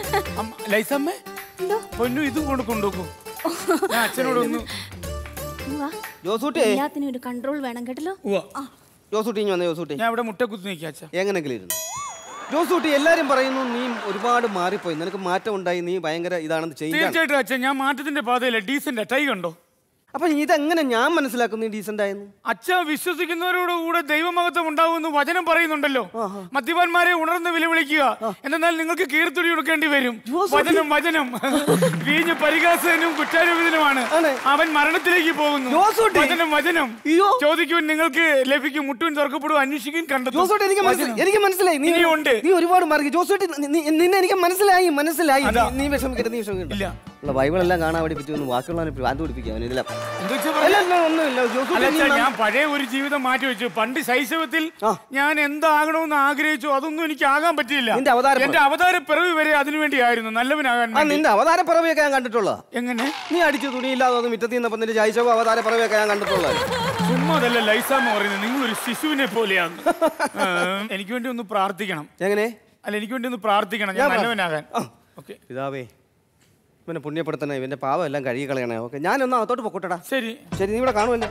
ലൈസമ്മേ പൊന്നു ഇത് കൊണ്ട് കൊണ്ടുപോകും ഞാൻ അച്ഛനോട് ഒന്ന് ഇങ്ങ് വാ. ജോസൂട്ടിയെ എല്ലാത്തിനും ഒരു കൺട്രോൾ വേണം കേട്ടല്ലോ ഉവ്വ. ജോസൂട്ടി ഇങ്ങ് വന്നേ ജോസൂട്ടി ഞാൻ ഇവിടെ മുട്ട കുത്തി നിൽക്കുക അച്ഛ എങ്ങനെങ്കിലും ഇരുന്നു ജോസൂട്ടി എല്ലാരും പറയുന്നു നീ ഒരുപാട് മാറിപ്പോയി നിനക്ക് മാറ്റം ഉണ്ടായി നീ ഭയങ്കര ഇതാണെന്ന് ചെയ്യാൻ തീർച്ചയായിട്ടും അച്ഛൻ ഞാൻ മാറ്റത്തിന്റെ പാതയില്ല ഡീസന്റ് ടൈ കണ്ടോ അപ്പൊ ഇതെങ്ങനെ ഞാൻ മനസ്സിലാക്കുന്നു ഡീസന്റ് ആയെന്ന് അച്ഛ വിശ്വസിക്കുന്നവരോട് കൂടെ ദൈവമഹത്വം ഉണ്ടാവുമെന്ന് വചനം പറയുന്നുണ്ടല്ലോ മദ്യപാന്മാരെ ഉണർന്ന് വിലവിളിക്കുക എന്നാൽ നിങ്ങൾക്ക് കീർത്തുടി കൊടുക്കേണ്ടി വരും വചനം വചനം വീഞ്ഞ് പരിഹാസനും കുറ്റാരോപിതനുമാണ് അവൻ മരണത്തിലേക്ക് പോകുന്നു വചനം വചനം ചോദിക്കുവാൻ നിങ്ങൾക്ക് ലഭിക്കും മുട്ടുവിൻ തുറക്കപ്പെടും അന്വേഷിക്കും കണ്ടെത്തും ജോസൂട്ടി എനിക്ക് മനസ്സിലായി എനിക്ക് മനസ്സിലായി നീ ഇനിയുണ്ട്. നീ ഒരുപാട് മാറി ജോസൂട്ടി നി- നി- നിന്നെ എനിക്ക് മനസ്സിലായി മനസ്സിലായി അതാ. നീ- നീ വിഷമിക്കരുത് നീ വിഷമിക്കരുത് ഉള്ള ബൈബിളെല്ലാം കാണാൻ വേണ്ടി പറ്റുമെന്ന് ബാക്കിയുള്ളവനെ ഭ്രാന്ത് പിടിപ്പിക്കുക അവനെല്ലാം എന്താ വെച്ചാ അല്ല, അല്ല, ഒന്നുമില്ല അല്ല ജോസൂട്ടി നീ അച്ഛാ, നന്ന- ഞാൻ പഴയ ഒരു ജീവിതം മാറ്റി വെച്ചു പണ്ട് ശൈശവത്തിൽ ഞാൻ എന്താകണമെന്ന് ആഗ്രഹിച്ചു അതൊന്നും എനിക്ക് ആകാൻ പറ്റിയില്ല നിന്റെ അവതാര എന്റെ അവതാര പിറവി വരെ അതിനു വേണ്ടിയായിരുന്നു നല്ലവനാകാൻ ആ വേണ്ടി നിന്റെ അവതാര പിറവിയൊക്കെ ഞാൻ കണ്ടിട്ടുള്ള എങ്ങനെ നീ അടിച്ചു തുണിയില്ലാതെ ഒന്ന് മിറ്റത്തിൽ നിന്നപ്പോ നിന്റെ ജയിച്ചോ അവതാര പിറവിയൊക്കെ ഞാൻ കണ്ടിട്ടുള്ള ചുമ്മാ അതല്ല ലൈസാമ്മ പറയുന്നത് നിങ്ങൾ ഒരു ശിശുവിനെ പോലെയാണ് ആ, എനിക്ക് വേണ്ടി ഒന്ന് പ്രാർത്ഥിക്കണം എങ്ങനെ അല്ല എനിക്ക് വേണ്ടി ഒന്ന് പ്രാർത്ഥിക്കണം ഞാൻ ഞാൻ പ്രാ- നല്ലവനാകാൻ ഓക്കെ പിതാവേ ഇവനെ പുണ്യപ്പെടുത്തണേ ഇവന്റെ പാവം എല്ലാം കഴുകി കളയണേ ഓക്കെ ഞാനൊന്ന് അകത്തോട്ട് പൊക്കോട്ടടാ ശരി ശരി നീ ഇവിടെ കാണുമല്ലോ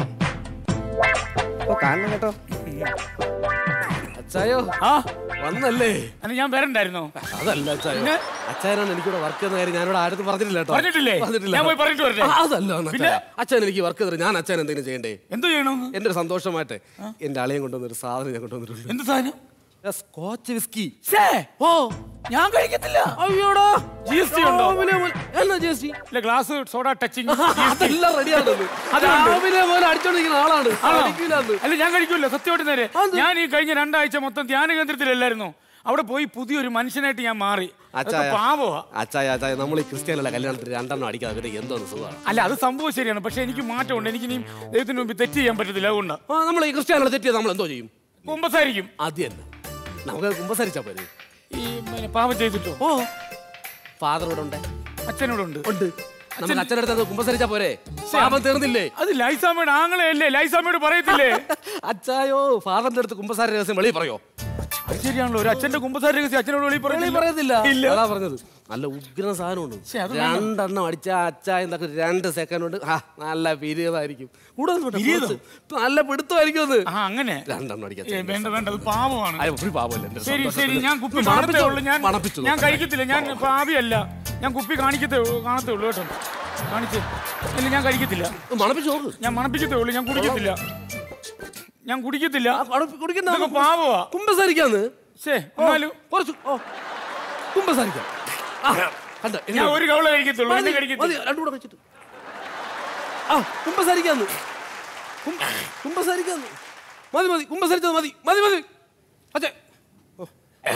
ഓ കാണണം കേട്ടോ അച്ചായോ ആ വന്നല്ലേ അല്ല ഞാൻ വരണ്ടായിരുന്നോ അതല്ല അച്ചായോ പിന്നെ? അച്ചായനാണ് എനിക്കിവിടെ വർക്ക് ചെയ്യുന്ന കാര്യം ഞാനിവിടെ ആരും പറഞ്ഞിട്ടില്ല കേട്ടോ പറഞ്ഞിട്ടില്ലേ? ഞാൻ പോയി പറഞ്ഞിട്ട് വരട്ടെ? ആ, അതല്ല ഒന്ന് പിന്നെ? അച്ചായ. അച്ഛൻ എനിക്ക് വർക്ക് ചെയ്തിട്ട് ഞാൻ അച്ഛൻ എന്തെങ്കിലും ചെയ്യണ്ടേ എന്തോ ചെയ്യണം എന്റെ ഒരു സന്തോഷമായിട്ട് എന്റെ അളിയും കൊണ്ടുവന്നൊരു സാധനം ഞാൻ കൊണ്ടുവന്നിട്ടുണ്ട് എന്ത് സാധനം സ്കോച്ച് വിസ്കി ഓ ഞാൻ കഴിക്കത്തില്ല അയ്യോടാ ജി എസ് ടി ഉണ്ടോ രാവിലെ മുതൽ- എന്നാ ജി എസ് ടി ഇല്ല ഗ്ലാസ് സോഡ ടച്ചിങ് അതെല്ലാം റെഡിയാണ് രാവിലെ മുതൽ അടിച്ചോണ്ടിരിക്കുന്ന ആളാണ് അടിക്കൂലാന്ന്. അല്ല ഞാൻ കഴിക്കൂല സത്യമായിട്ട് നേരെ ഞാൻ ഈ കഴിഞ്ഞ രണ്ടാഴ്ച മൊത്തം ധ്യാന കേന്ദ്രത്തിലല്ലായിരുന്നു അവിടെ പോയി പുതിയൊരു മനുഷ്യനായിട്ട് ഞാൻ മാറി അച്ചായ അതൊക്കെ പാവമാ അച്ചായ അച്ചായ നമ്മൾ ഈ ക്രിസ്ത്യാനിയുള്ള കല്യാണത്തിന് രണ്ടെണ്ണം അടിക്കാതെ പിന്നെ എന്തോന്ന് സുഖമാണ് അല്ല അത് സംഭവം ശരിയാണ് പക്ഷെ എനിക്ക് മാറ്റമുണ്ട് എനിക്ക് ഇനി ദൈവത്തിന് മുമ്പ് തെറ്റ് ചെയ്യാൻ പറ്റത്തില്ല അതുകൊണ്ട് നമ്മൾ ഈ ക്രിസ്ത്യാനികളെ തെറ്റിയത് നമ്മൾ എന്തോ ചെയ്യും കുമ്പസാരിക്കും അത് തന്നെ നമുക്ക് കുമ്പസരിച്ചാ പോരെ ഈ പിന്നെ പാപം ചെയ്തിട്ടോ ഓ ഫാദർ ഇവിടെ ഉണ്ട് അച്ഛനോടുണ്ട് ഉണ്ട് നമുക്ക് അച്ഛനടുത്ത് കുമ്പസരിച്ചാ പോരെ പാപം തീർന്നില്ലേ അത് ലൈസാമ്മയുടെ ആങ്ങളെയല്ലേ ലൈസാമ്മയോട് പറയത്തില്ലേ അച്ചായോ ഫാദറിന്റെ അടുത്ത് കുമ്പസാര രഹസ്യം വെളിയിൽ പറയോ അത് ശരിയാണല്ലോ ഒരു അച്ഛന്റെ കുമ്പസാര രഹസ്യം അച്ഛനോട് വെളിയിൽ വെളിയിൽ പറയത്തില്ല പറയത്തില്ല ഇല്ല അതാ പറഞ്ഞത് നല്ല ഉഗ്രൻ സാധനമുണ്ട് ശ്ശെ, അത് വേണ്ട. രണ്ടെണ്ണം അടിച്ച അച്ചായ എന്നൊക്കെ രണ്ട് സെക്കൻഡ് കൊണ്ട് ആ നല്ല പിരിയതായിരിക്കും കൂടുതൽ വേണ്ട, പിരിയതോ? കുറച്ച്. നല്ല പിടുത്തമായിരിക്കും അത് ആ അങ്ങനെ രണ്ടെണ്ണം അടിക്കാൻ ഏ, വേണ്ട വേണ്ട അത് പാവമാണ് അയ്യോ, ഒരു പാവമല്ല എൻ്റെ ശരി സന്തോഷത്തിന്. ശരി ഞാൻ കുപ്പി ഒന്ന് കാണത്തേ മണപ്പിച്ചോ, ഉള്ളൂ ഞാൻ മണപ്പിച്ചു ഞാൻ നോക്കാം. കഴിക്കത്തില്ല ഞാൻ ഭാവിയല്ല ഞാൻ കുപ്പി കാണിക്കത്തേ ഉള്ളൂ കാണത്തേ ഉള്ളൂ കേട്ടോ കാണിച്ച് ഇല്ല ഞാൻ കഴിക്കത്തില്ല മണപ്പിച്ചു നോക്ക് ഞാൻ മണപ്പിക്കത്തേ ഉള്ളൂ ഞാൻ കുടിക്കത്തില്ല ഞാൻ കുടിക്കത്തില്ല കുടിക്കുന്ന ഇതൊക്കെ പാവമാ കുമ്പസാരിക്കാന്ന് ശേ എന്നാലും കുറച്ച് ഓ കുമ്പസാരിക്കാം ആ, കണ്ടോ, ഞാൻ എങ്ങനെ? ഒരു കവള കഴിക്കത്തുള്ളൂ മതി, എന്നെ കഴിക്കത്തില്ല മതി, രണ്ടും കൂടെ വെച്ചിട്ട് ആ കുമ്പസാരിക്കാന്ന് കും- കുമ്പസാരിക്കാന്ന് മതി മതി കുമ്പസരിച്ചത് മതി മതി മതി അച്ഛേ ഓ.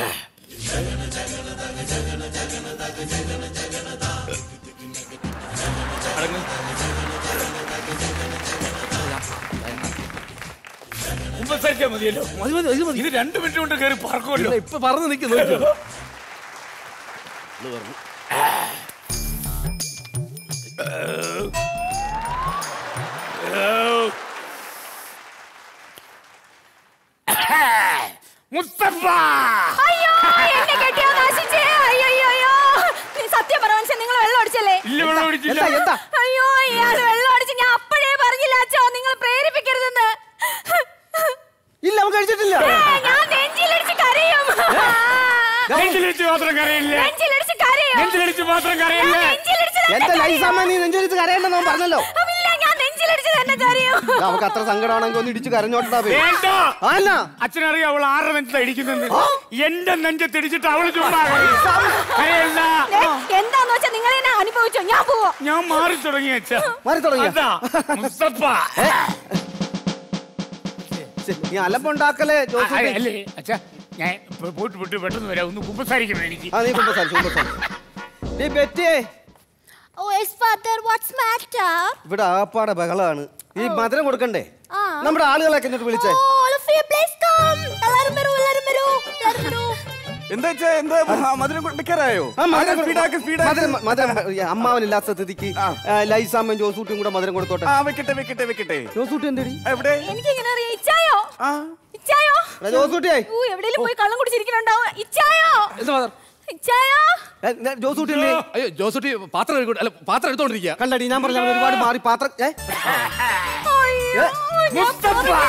അടങ്ങ്. കുമ്പസാരിച്ചാൽ മതിയല്ലോ മതി മതി ഇത് മതി ഇത് രണ്ട് മിനിറ്റ് കൊണ്ട് കയറി പറക്കുമല്ലോ ഇല്ല, ഇപ്പൊ പറന്ന് നിൽക്കുന്നു മുസ്തഫ അയ്യോ എന്നെ കെട്ടിയോ നാശിച്ചേ അയ്യോ അയ്യോ അയ്യോ നീ സത്യം പറ മനുഷ്യൻ നിങ്ങൾ വെള്ളം അടിച്ചല്ലേ ഇല്ല വെള്ളം ഒഴിച്ചില്ല എന്താ എന്താ അയ്യോ ഇയാൾ വെള്ളം അടിച്ച് ഞാൻ അപ്പോഴേ പറഞ്ഞില്ല അച്ഛോ നിങ്ങൾ പ്രേരിപ്പിക്കരുതെന്ന് ഇല്ല നമുക്ക് കഴിച്ചിട്ടില്ല ഏ, ഞാൻ നെഞ്ചിലടിച്ച് കരയും നെഞ്ചിലടിച്ച് മാത്രം കരയില്ലേ നെഞ്ചിലടിച്ച് കരയും നെഞ്ചിലടിച്ച് മാത്രം കരയില്ലേ ഞാൻ നെഞ്ചിലടിച്ച് തന്നെ എന്റെ കരയും. ലൈസാമ്മ നീ നെഞ്ചെടുത്ത് കരയണ്ടെന്ന് അവൻ പറഞ്ഞല്ലോ ഇല്ല ഞാൻ നെഞ്ചിലടിച്ച് തന്നെ കരയും ദാ, അവൾക്ക് അത്ര സങ്കടമാണെങ്കിൽ ഒന്ന് ഇടിച്ച് കരഞ്ഞോട്ടാ പോയി വേണ്ട ആ എന്നാ അച്ഛനറിയാം അവൾ ആരുടെ നെഞ്ചത്താ ഇടിക്കുന്നത് എന്റെ നെഞ്ചത്തിടിച്ചിട്ട് അവള് ചുമ്മാ കരയും. കരയല്ല ഏ, എന്താന്ന് വെച്ചാ നിങ്ങൾ എന്നെ അനുഭവിച്ചോ ഞാൻ പോവോ ഞാൻ മാറി തുടങ്ങി അച്ഛ മാറി തുടങ്ങിയോ? അതാ മുസ്തഫ ശ്ശെ, നീ അലമ്പുണ്ടാക്കലേ ആ, ജോസൂട്ടി. അല്ല, അല്ലേ അച്ഛ ഞാൻ ഇപ്പൊ പോയിട്ട് വിട്ട് പെട്ടെന്ന് വരാം ഒന്ന് കുമ്പസാരിക്കണം എനിക്ക് ആ നീ കുമ്പസാരിച്ചു കുമ്പസാരിച്ചു നീ ബെറ്റിയേ oh yes father what's matter ഇവിടെ ആപ്പാടെ ബഹളമാണ് ഈ മധുരം കൊടുക്കണ്ടേ ആ. നമ്മുടെ ആളുകളൊക്കെ ഇങ്ങോട്ട് വിളിച്ചേ All of you, please come. എല്ലാരും വരൂ എല്ലാരും വരൂ എല്ലാരും വരൂ എന്താ വെച്ചാ എന്താ ആ, മധുരം കൊടുക്കാറായോ ആ, മധുരം കൊടു- സ്പീഡാക്ക് സ്പീഡാക്ക് മധുരം മധുരം ഈ അമ്മാവനില്ലാത്ത സ്ഥിതിക്ക് ലൈസാമ്മൻ ജോസൂട്ടിയും കൂടെ മധുരം കൊടുത്തോട്ടെ ആ വെക്കട്ടെ വെക്കട്ടെ വെക്കട്ടെ ജോസൂട്ടി എന്തടി എവിടെ എനിക്ക് എങ്ങനെ അറിയാം ഇച്ചായോ ഇച്ചായോ എടാ, ജോസൂട്ടിയേ ഊ എവിടെയെങ്കിലും പോയി കള്ളം കുടിച്ചിരിക്കണുണ്ടാവും ഇച്ചായോ എന്താ ഫാദർ ഇച്ചായോ ഏ, ഞാൻ ജോസൂട്ടി ഇല്ലേ? അയ്യോ ജോസൂട്ടി പാത്രം എടുക്ക- അല്ല പാത്രം എടുത്തോണ്ടിരിക്കുക കണ്ടടി ഞാൻ പറഞ്ഞ ഒരുപാട് മാറി പാത്രം ഏ അയ്യോ, ഞാൻ മുസ്തഫ!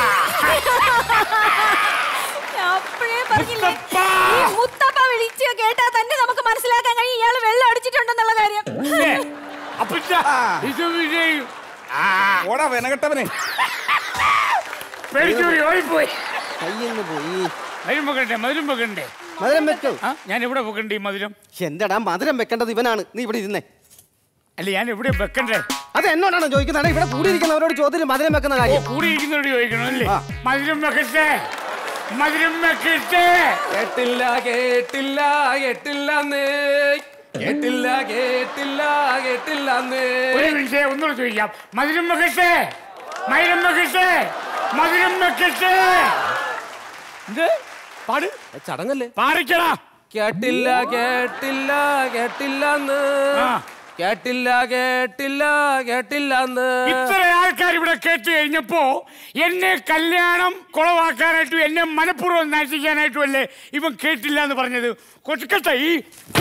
ഞാൻ അപ്പഴേ പറഞ്ഞില്ലേ ഈ മുത്തപ്പ വിളിച്ച് കേട്ടാ തന്നെ നമുക്ക് മനസ്സിലാക്കാൻ കഴിയും ഇയാള് വെള്ളം അടിച്ചിട്ടുണ്ടെന്നുള്ള കാര്യം അപ്പച്ച ഇത് വിജയും ഓടാ വെനകെട്ടവനെ പേടിച്ചു പോയി, ഓടിപ്പോയി കയ്യിന്ന് പോയി മധുരം വെക്കണ്ടേ മധുരം വെക്കണ്ടേ മധുരം വെക്കോ ആ ഞാൻ എവിടെ വെക്കണ്ടേ ഈ മധുരം എന്താടാ മധുരം വെക്കേണ്ടത് ഇവനാണ് നീ ഇവിടെ ഇരുന്നേ അല്ല ഞാൻ എവിടെ വെക്കണ്ടേ അത് എന്നോടാണോ ചോദിക്കുന്നത് ഇവിടെ കൂടിയിരിക്കുന്നവരോട് ചോദ്യം മധുരം വെക്കുന്ന ഓ കാര്യം കൂടിയിരിക്കുന്നവരോട് ചോദിക്കണം അല്ലേ മധുരം വെക്കട്ടെ മധുരം വെക്കട്ടെ കേട്ടില്ല കേട്ടില്ല കേട്ടില്ലെന്നേ കേട്ടില്ല കേട്ടില്ല കേട്ടില്ലെന്നേ ഒരു മിനിറ്റ് ഒന്നുകൂടെ ചോദിക്കാം മധുരം വെക്കട്ടെ മധുരം വെക്കട്ടെ മധുരം വെക്കട്ടെ എന്ത് പാട് ചടങ്ങല്ലേ പാറിക്കടാ കേട്ടില്ല കേട്ടില്ല കേട്ടില്ലെന്ന് ആ. കേട്ടില്ല കേട്ടില്ല കേട്ടില്ലെന്ന് ഇത്ര ആൾക്കാർ ഇവിടെ കേട്ട് കഴിഞ്ഞപ്പോ എന്നെ കല്യാണം കുളവാക്കാനായിട്ടും എന്നെ മനഃപൂർവ്വം നശിക്കാനായിട്ടും അല്ലേ ഇവൻ കേട്ടില്ല എന്ന് പറഞ്ഞത് കൊച്ചുക്കട്ടെ ഈ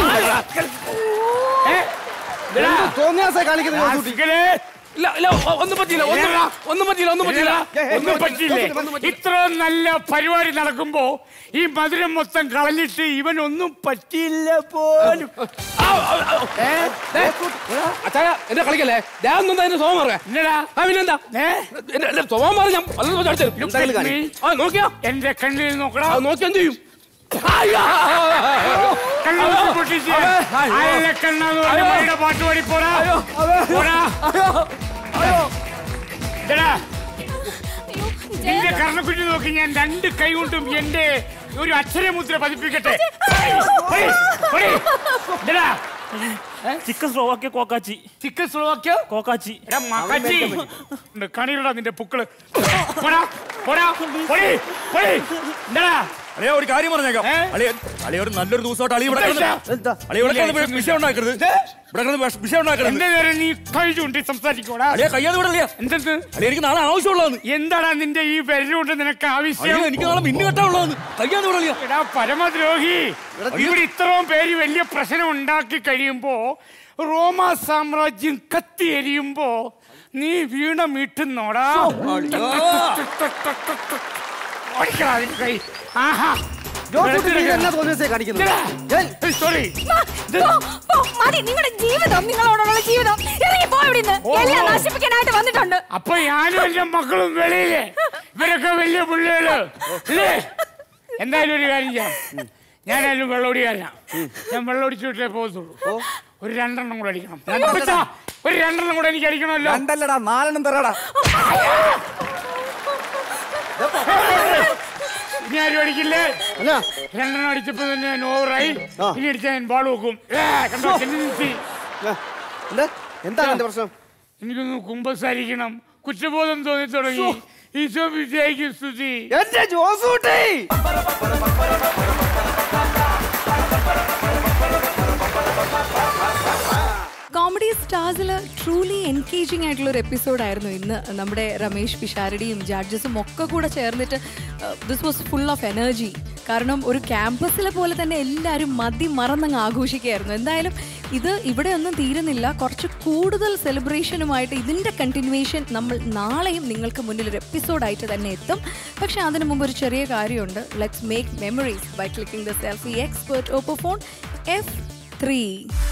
ഏ? ഇതെടാ, എന്ത് തോന്നിയാസേ കാണിക്കുന്നത് ജോസൂട്ടി ആസ്കലേ, ഇല്ല ഇല്ല ഒ- ഒന്നും പറ്റിയില്ല ഒന്നും ഇല്ലടാ. ഒന്നും പറ്റിയില്ല ഒന്നും പറ്റിയില്ല ഒന്നും പറ്റില്ലേ ഇത്ര നല്ല പരിപാടി നടക്കുമ്പോ ഈ മധുരം മൊത്തം കളഞ്ഞിട്ട് ഇവൻ ഒന്നും പറ്റിയില്ല പോലും ആ, ആ, ആ, ഏ, ദേ, അച്ചായ എന്നെ കളിക്കല്ലേ ഞാൻ ഒന്നും അതിന്റെ സ്വഭാവം പറയാം എന്നടാ ആ പിന്നെന്താ ഏ? എന്റെ എന്റെ സ്വഭാവം മാറി ഞാൻ പലതും അടിച്ചു എന്തായാലും കാര്യം. ആ നോക്കിയാ എന്റെ കണ്ണിൽ നോക്കടാ ആ നോക്കി എന്ത് ചെയ്യും കണ്ണൂത്തി പൊട്ടിച്ച് അയലക്കണ്ണാന്ന് പറഞ്ഞ മണിയുടെ പാട്ട് പാടി പോടാ പോടാ ഇതെടാ, നിന്റെ കർണക്കുറ്റി നോക്കി ഞാൻ രണ്ട് കൈ കൊണ്ടും എന്റെ ഒരു അക്ഷരമുദ്ര പതിപ്പിക്കട്ടെ പോടി, പോടി. ഇതെടാ, ചിക്കൻ സ്ലോവാക്കിയ കോക്കാച്ചി ചിക്കൻ സ്ലോവാക്കിയ കോക്കാച്ചി എടാ മക്കാച്ചി കണിയിലടാ നിന്റെ പുക്കള് പോടാ പോടാ പോടി പോടി എന്താടാ അളിയ ഒരു കാര്യം പറഞ്ഞേക്കാം അളിയ അളിയ ഒരു നല്ലൊരു ദിവസമായിട്ട് അളി ഇവിടെ കിടന്ന് അളിയ ഇവിടെ കിടന്ന് വിഷയം ഉണ്ടാക്കരുത് ഇവിടെ കിടന്ന് വിഷ- വിഷയം ഉണ്ടാക്കരുത് എന്റെ നേരെ നീ കഴിച്ചുകൊണ്ട് സംസാരിക്കോടാ അളിയ കയ്യാതെ ഇവിടെ അളിയ എന്തെന്ന് അളിയ എനിക്ക് നാളെ ആവശ്യമുള്ളതാണ് എന്താടാ നിന്റെ ഈ വിരലുകൊണ്ട് നിനക്ക് ആവശ്യം അളിയ എനിക്ക് നാളെ മിന്നു കെട്ടാനുള്ളതാണ് കയ്യാതെ ഇവിടെ അളിയ എടാ പരമദ്രോഹി ഇവിടെ ഇത്രയും പേര് വലിയ പ്രശ്നം ഉണ്ടാക്കി കഴിയുമ്പോ റോമ സാമ്രാജ്യം കത്തി എരിയുമ്പോ നീ വീണ മീട്ടുന്നോടാ ഓടിക്കടാ അതിന്റെ കൈ ആഹാ ജോസൂട്ടി, നീ എന്നാ തോന്നിയ ദിവസേ കാണിക്കുന്നത്? സോറി മതി നിങ്ങളുടെ ജീവിതം നിങ്ങളോടുള്ള ജീവിതം ഇറങ്ങി പോ ഇവിടുന്ന് എല്ലാം നശിപ്പിക്കാനായിട്ട് വന്നിട്ടുണ്ട് അപ്പൊ ഞാനും എന്റെ മക്കളും വെളിയില് ഇവരൊക്കെ വലിയ പിള്ളേര് ഇല്ലേ എന്തായാലും ഒരു കാര്യം ചെയ്യാം ഞാനായാലും വെള്ളമൊടിക്കാരനാ ഞാൻ വെള്ളമൊടിച്ചിട്ടേ പോകത്തുള്ളൂ ഒരു രണ്ടെണ്ണം കൂടെ അടിക്കണം അപ്പച്ചാ, ഒരു രണ്ടെണ്ണം കൂടെ എനിക്ക് അടിക്കണമല്ലോ രണ്ടല്ലടാ നാലെണ്ണം തരാടാ ഇനി ആരും അടിക്കില്ലേ രണ്ടെണ്ണം അടിച്ചപ്പോ തന്നെ ഞാൻ ഓവറായി ഇനി അടിച്ചാൽ ഞാൻ ബാൾ വെക്കും ഏ, കണ്ടോ tendency. എന്താ നിന്റെ പ്രശ്നം എനിക്കൊന്ന് കുമ്പസാരിക്കണം കുറ്റബോധം തോന്നി തുടങ്ങി ഈശോ വിജയിക്ക് സ്തുതി എന്റെ ജോസൂട്ടി കോമഡി സ്റ്റാർസിൽ ട്രൂലി എൻഗേജിങ് ആയിട്ടുള്ള ഒരു എപ്പിസോഡായിരുന്നു ഇന്ന് നമ്മുടെ രമേശ് പിഷാരടിയും ജഡ്ജസും ഒക്കെ കൂടെ ചേർന്നിട്ട് this was full of energy കാരണം ഒരു ക്യാമ്പസിലെ പോലെ തന്നെ എല്ലാവരും മതി മറന്നങ്ങ് ആഘോഷിക്കുകയായിരുന്നു എന്തായാലും ഇത് ഇവിടെ ഒന്നും തീരുന്നില്ല കുറച്ച് കൂടുതൽ സെലിബ്രേഷനുമായിട്ട് ഇതിൻ്റെ കണ്ടിന്യൂവേഷൻ നമ്മൾ നാളെയും നിങ്ങൾക്ക് മുന്നിൽ ഒരു എപ്പിസോഡായിട്ട് തന്നെ എത്തും പക്ഷേ അതിനു മുമ്പ് ഒരു ചെറിയ കാര്യമുണ്ട് let's make memories by clicking the selfie expert Oppo phone F three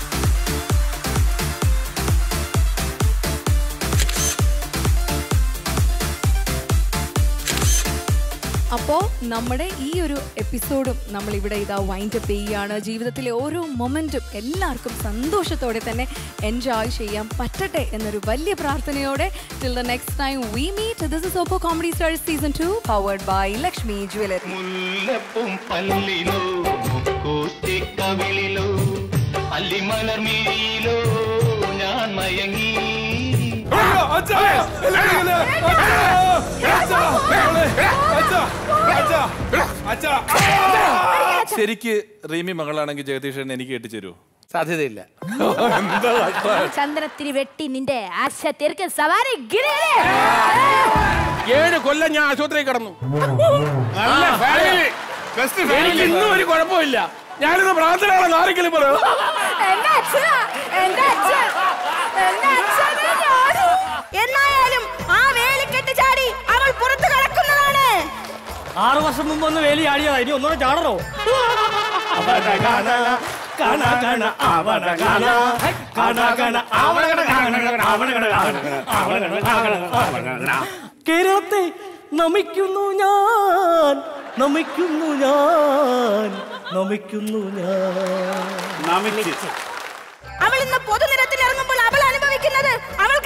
അപ്പോൾ നമ്മുടെ ഈ ഒരു എപ്പിസോഡും നമ്മൾ ഇവിടെ ഇതാ വൈൻഡ് അപ്പ് ചെയ്യുകയാണ് ജീവിതത്തിലെ ഓരോ മൊമെൻറ്റും എല്ലാവർക്കും സന്തോഷത്തോടെ തന്നെ എൻജോയ് ചെയ്യാൻ പറ്റട്ടെ എന്നൊരു വലിയ പ്രാർത്ഥനയോടെ till the next time we meet this is Oppo comedy star season two powered by Lakshmi jewellery മുല്ലപ്പും പല്ലിലോ കൂത്തിക്കവിളിലോ അല്ലിമലർമിഴിയിലോ ഞാൻ മയങ്ങി ശരിക്ക് റീമി മകളാണെങ്കിൽ ജഗദീഷൻ എനിക്ക് കെട്ടിച്ചേരുവോ സാധ്യതയില്ല ചന്ദനത്തിരി വെട്ടി നിന്റെ ആശ തീർക്ക സവാരി ഗിരിയിലെ. ഏഴ് കൊല്ലം ഞാൻ ആശുപത്രിയിൽ കിടന്നു നല്ല family. Best family. എനിക്ക് ഇന്നും ഒരു കുഴപ്പമില്ല ഞാനിന്ന് പ്രാർത്ഥനയാണെന്ന് ആരെങ്കിലും പറയോ എന്റെ അച്ഛനാ, എന്റെ അച്ഛൻ, എന്റെ അച്ഛനെ ഞാനും. എന്നായാലും ആ വേലിക്കെട്ട് ചാടി അവൾ പുറത്ത് കടക്കുന്നതാണ് ആറു വർഷം മുമ്പ് ഒന്ന് വേലി ആടിയതാ ഇനി ഒന്നുകൂടെ ചാടണോ അവന കാണ, കാണ, കാണ, അവന കാണ, കാണ, കാണ, അവന കാണ, കാണ, കാണ, അവന കാണ, കാണ, അവന കാണ, കാണ, അവന കാണ. കേരളത്തെ നമിക്കുന്നു ഞാൻ നമിക്കുന്നു ഞാൻ നമിക്കുന്നു ഞാൻ അവൾ ഇന്ന് പൊതുനിരത്തിൽ ഇറങ്ങുമ്പോൾ അവൾ അനുഭവിക്കുന്നത് അവൾ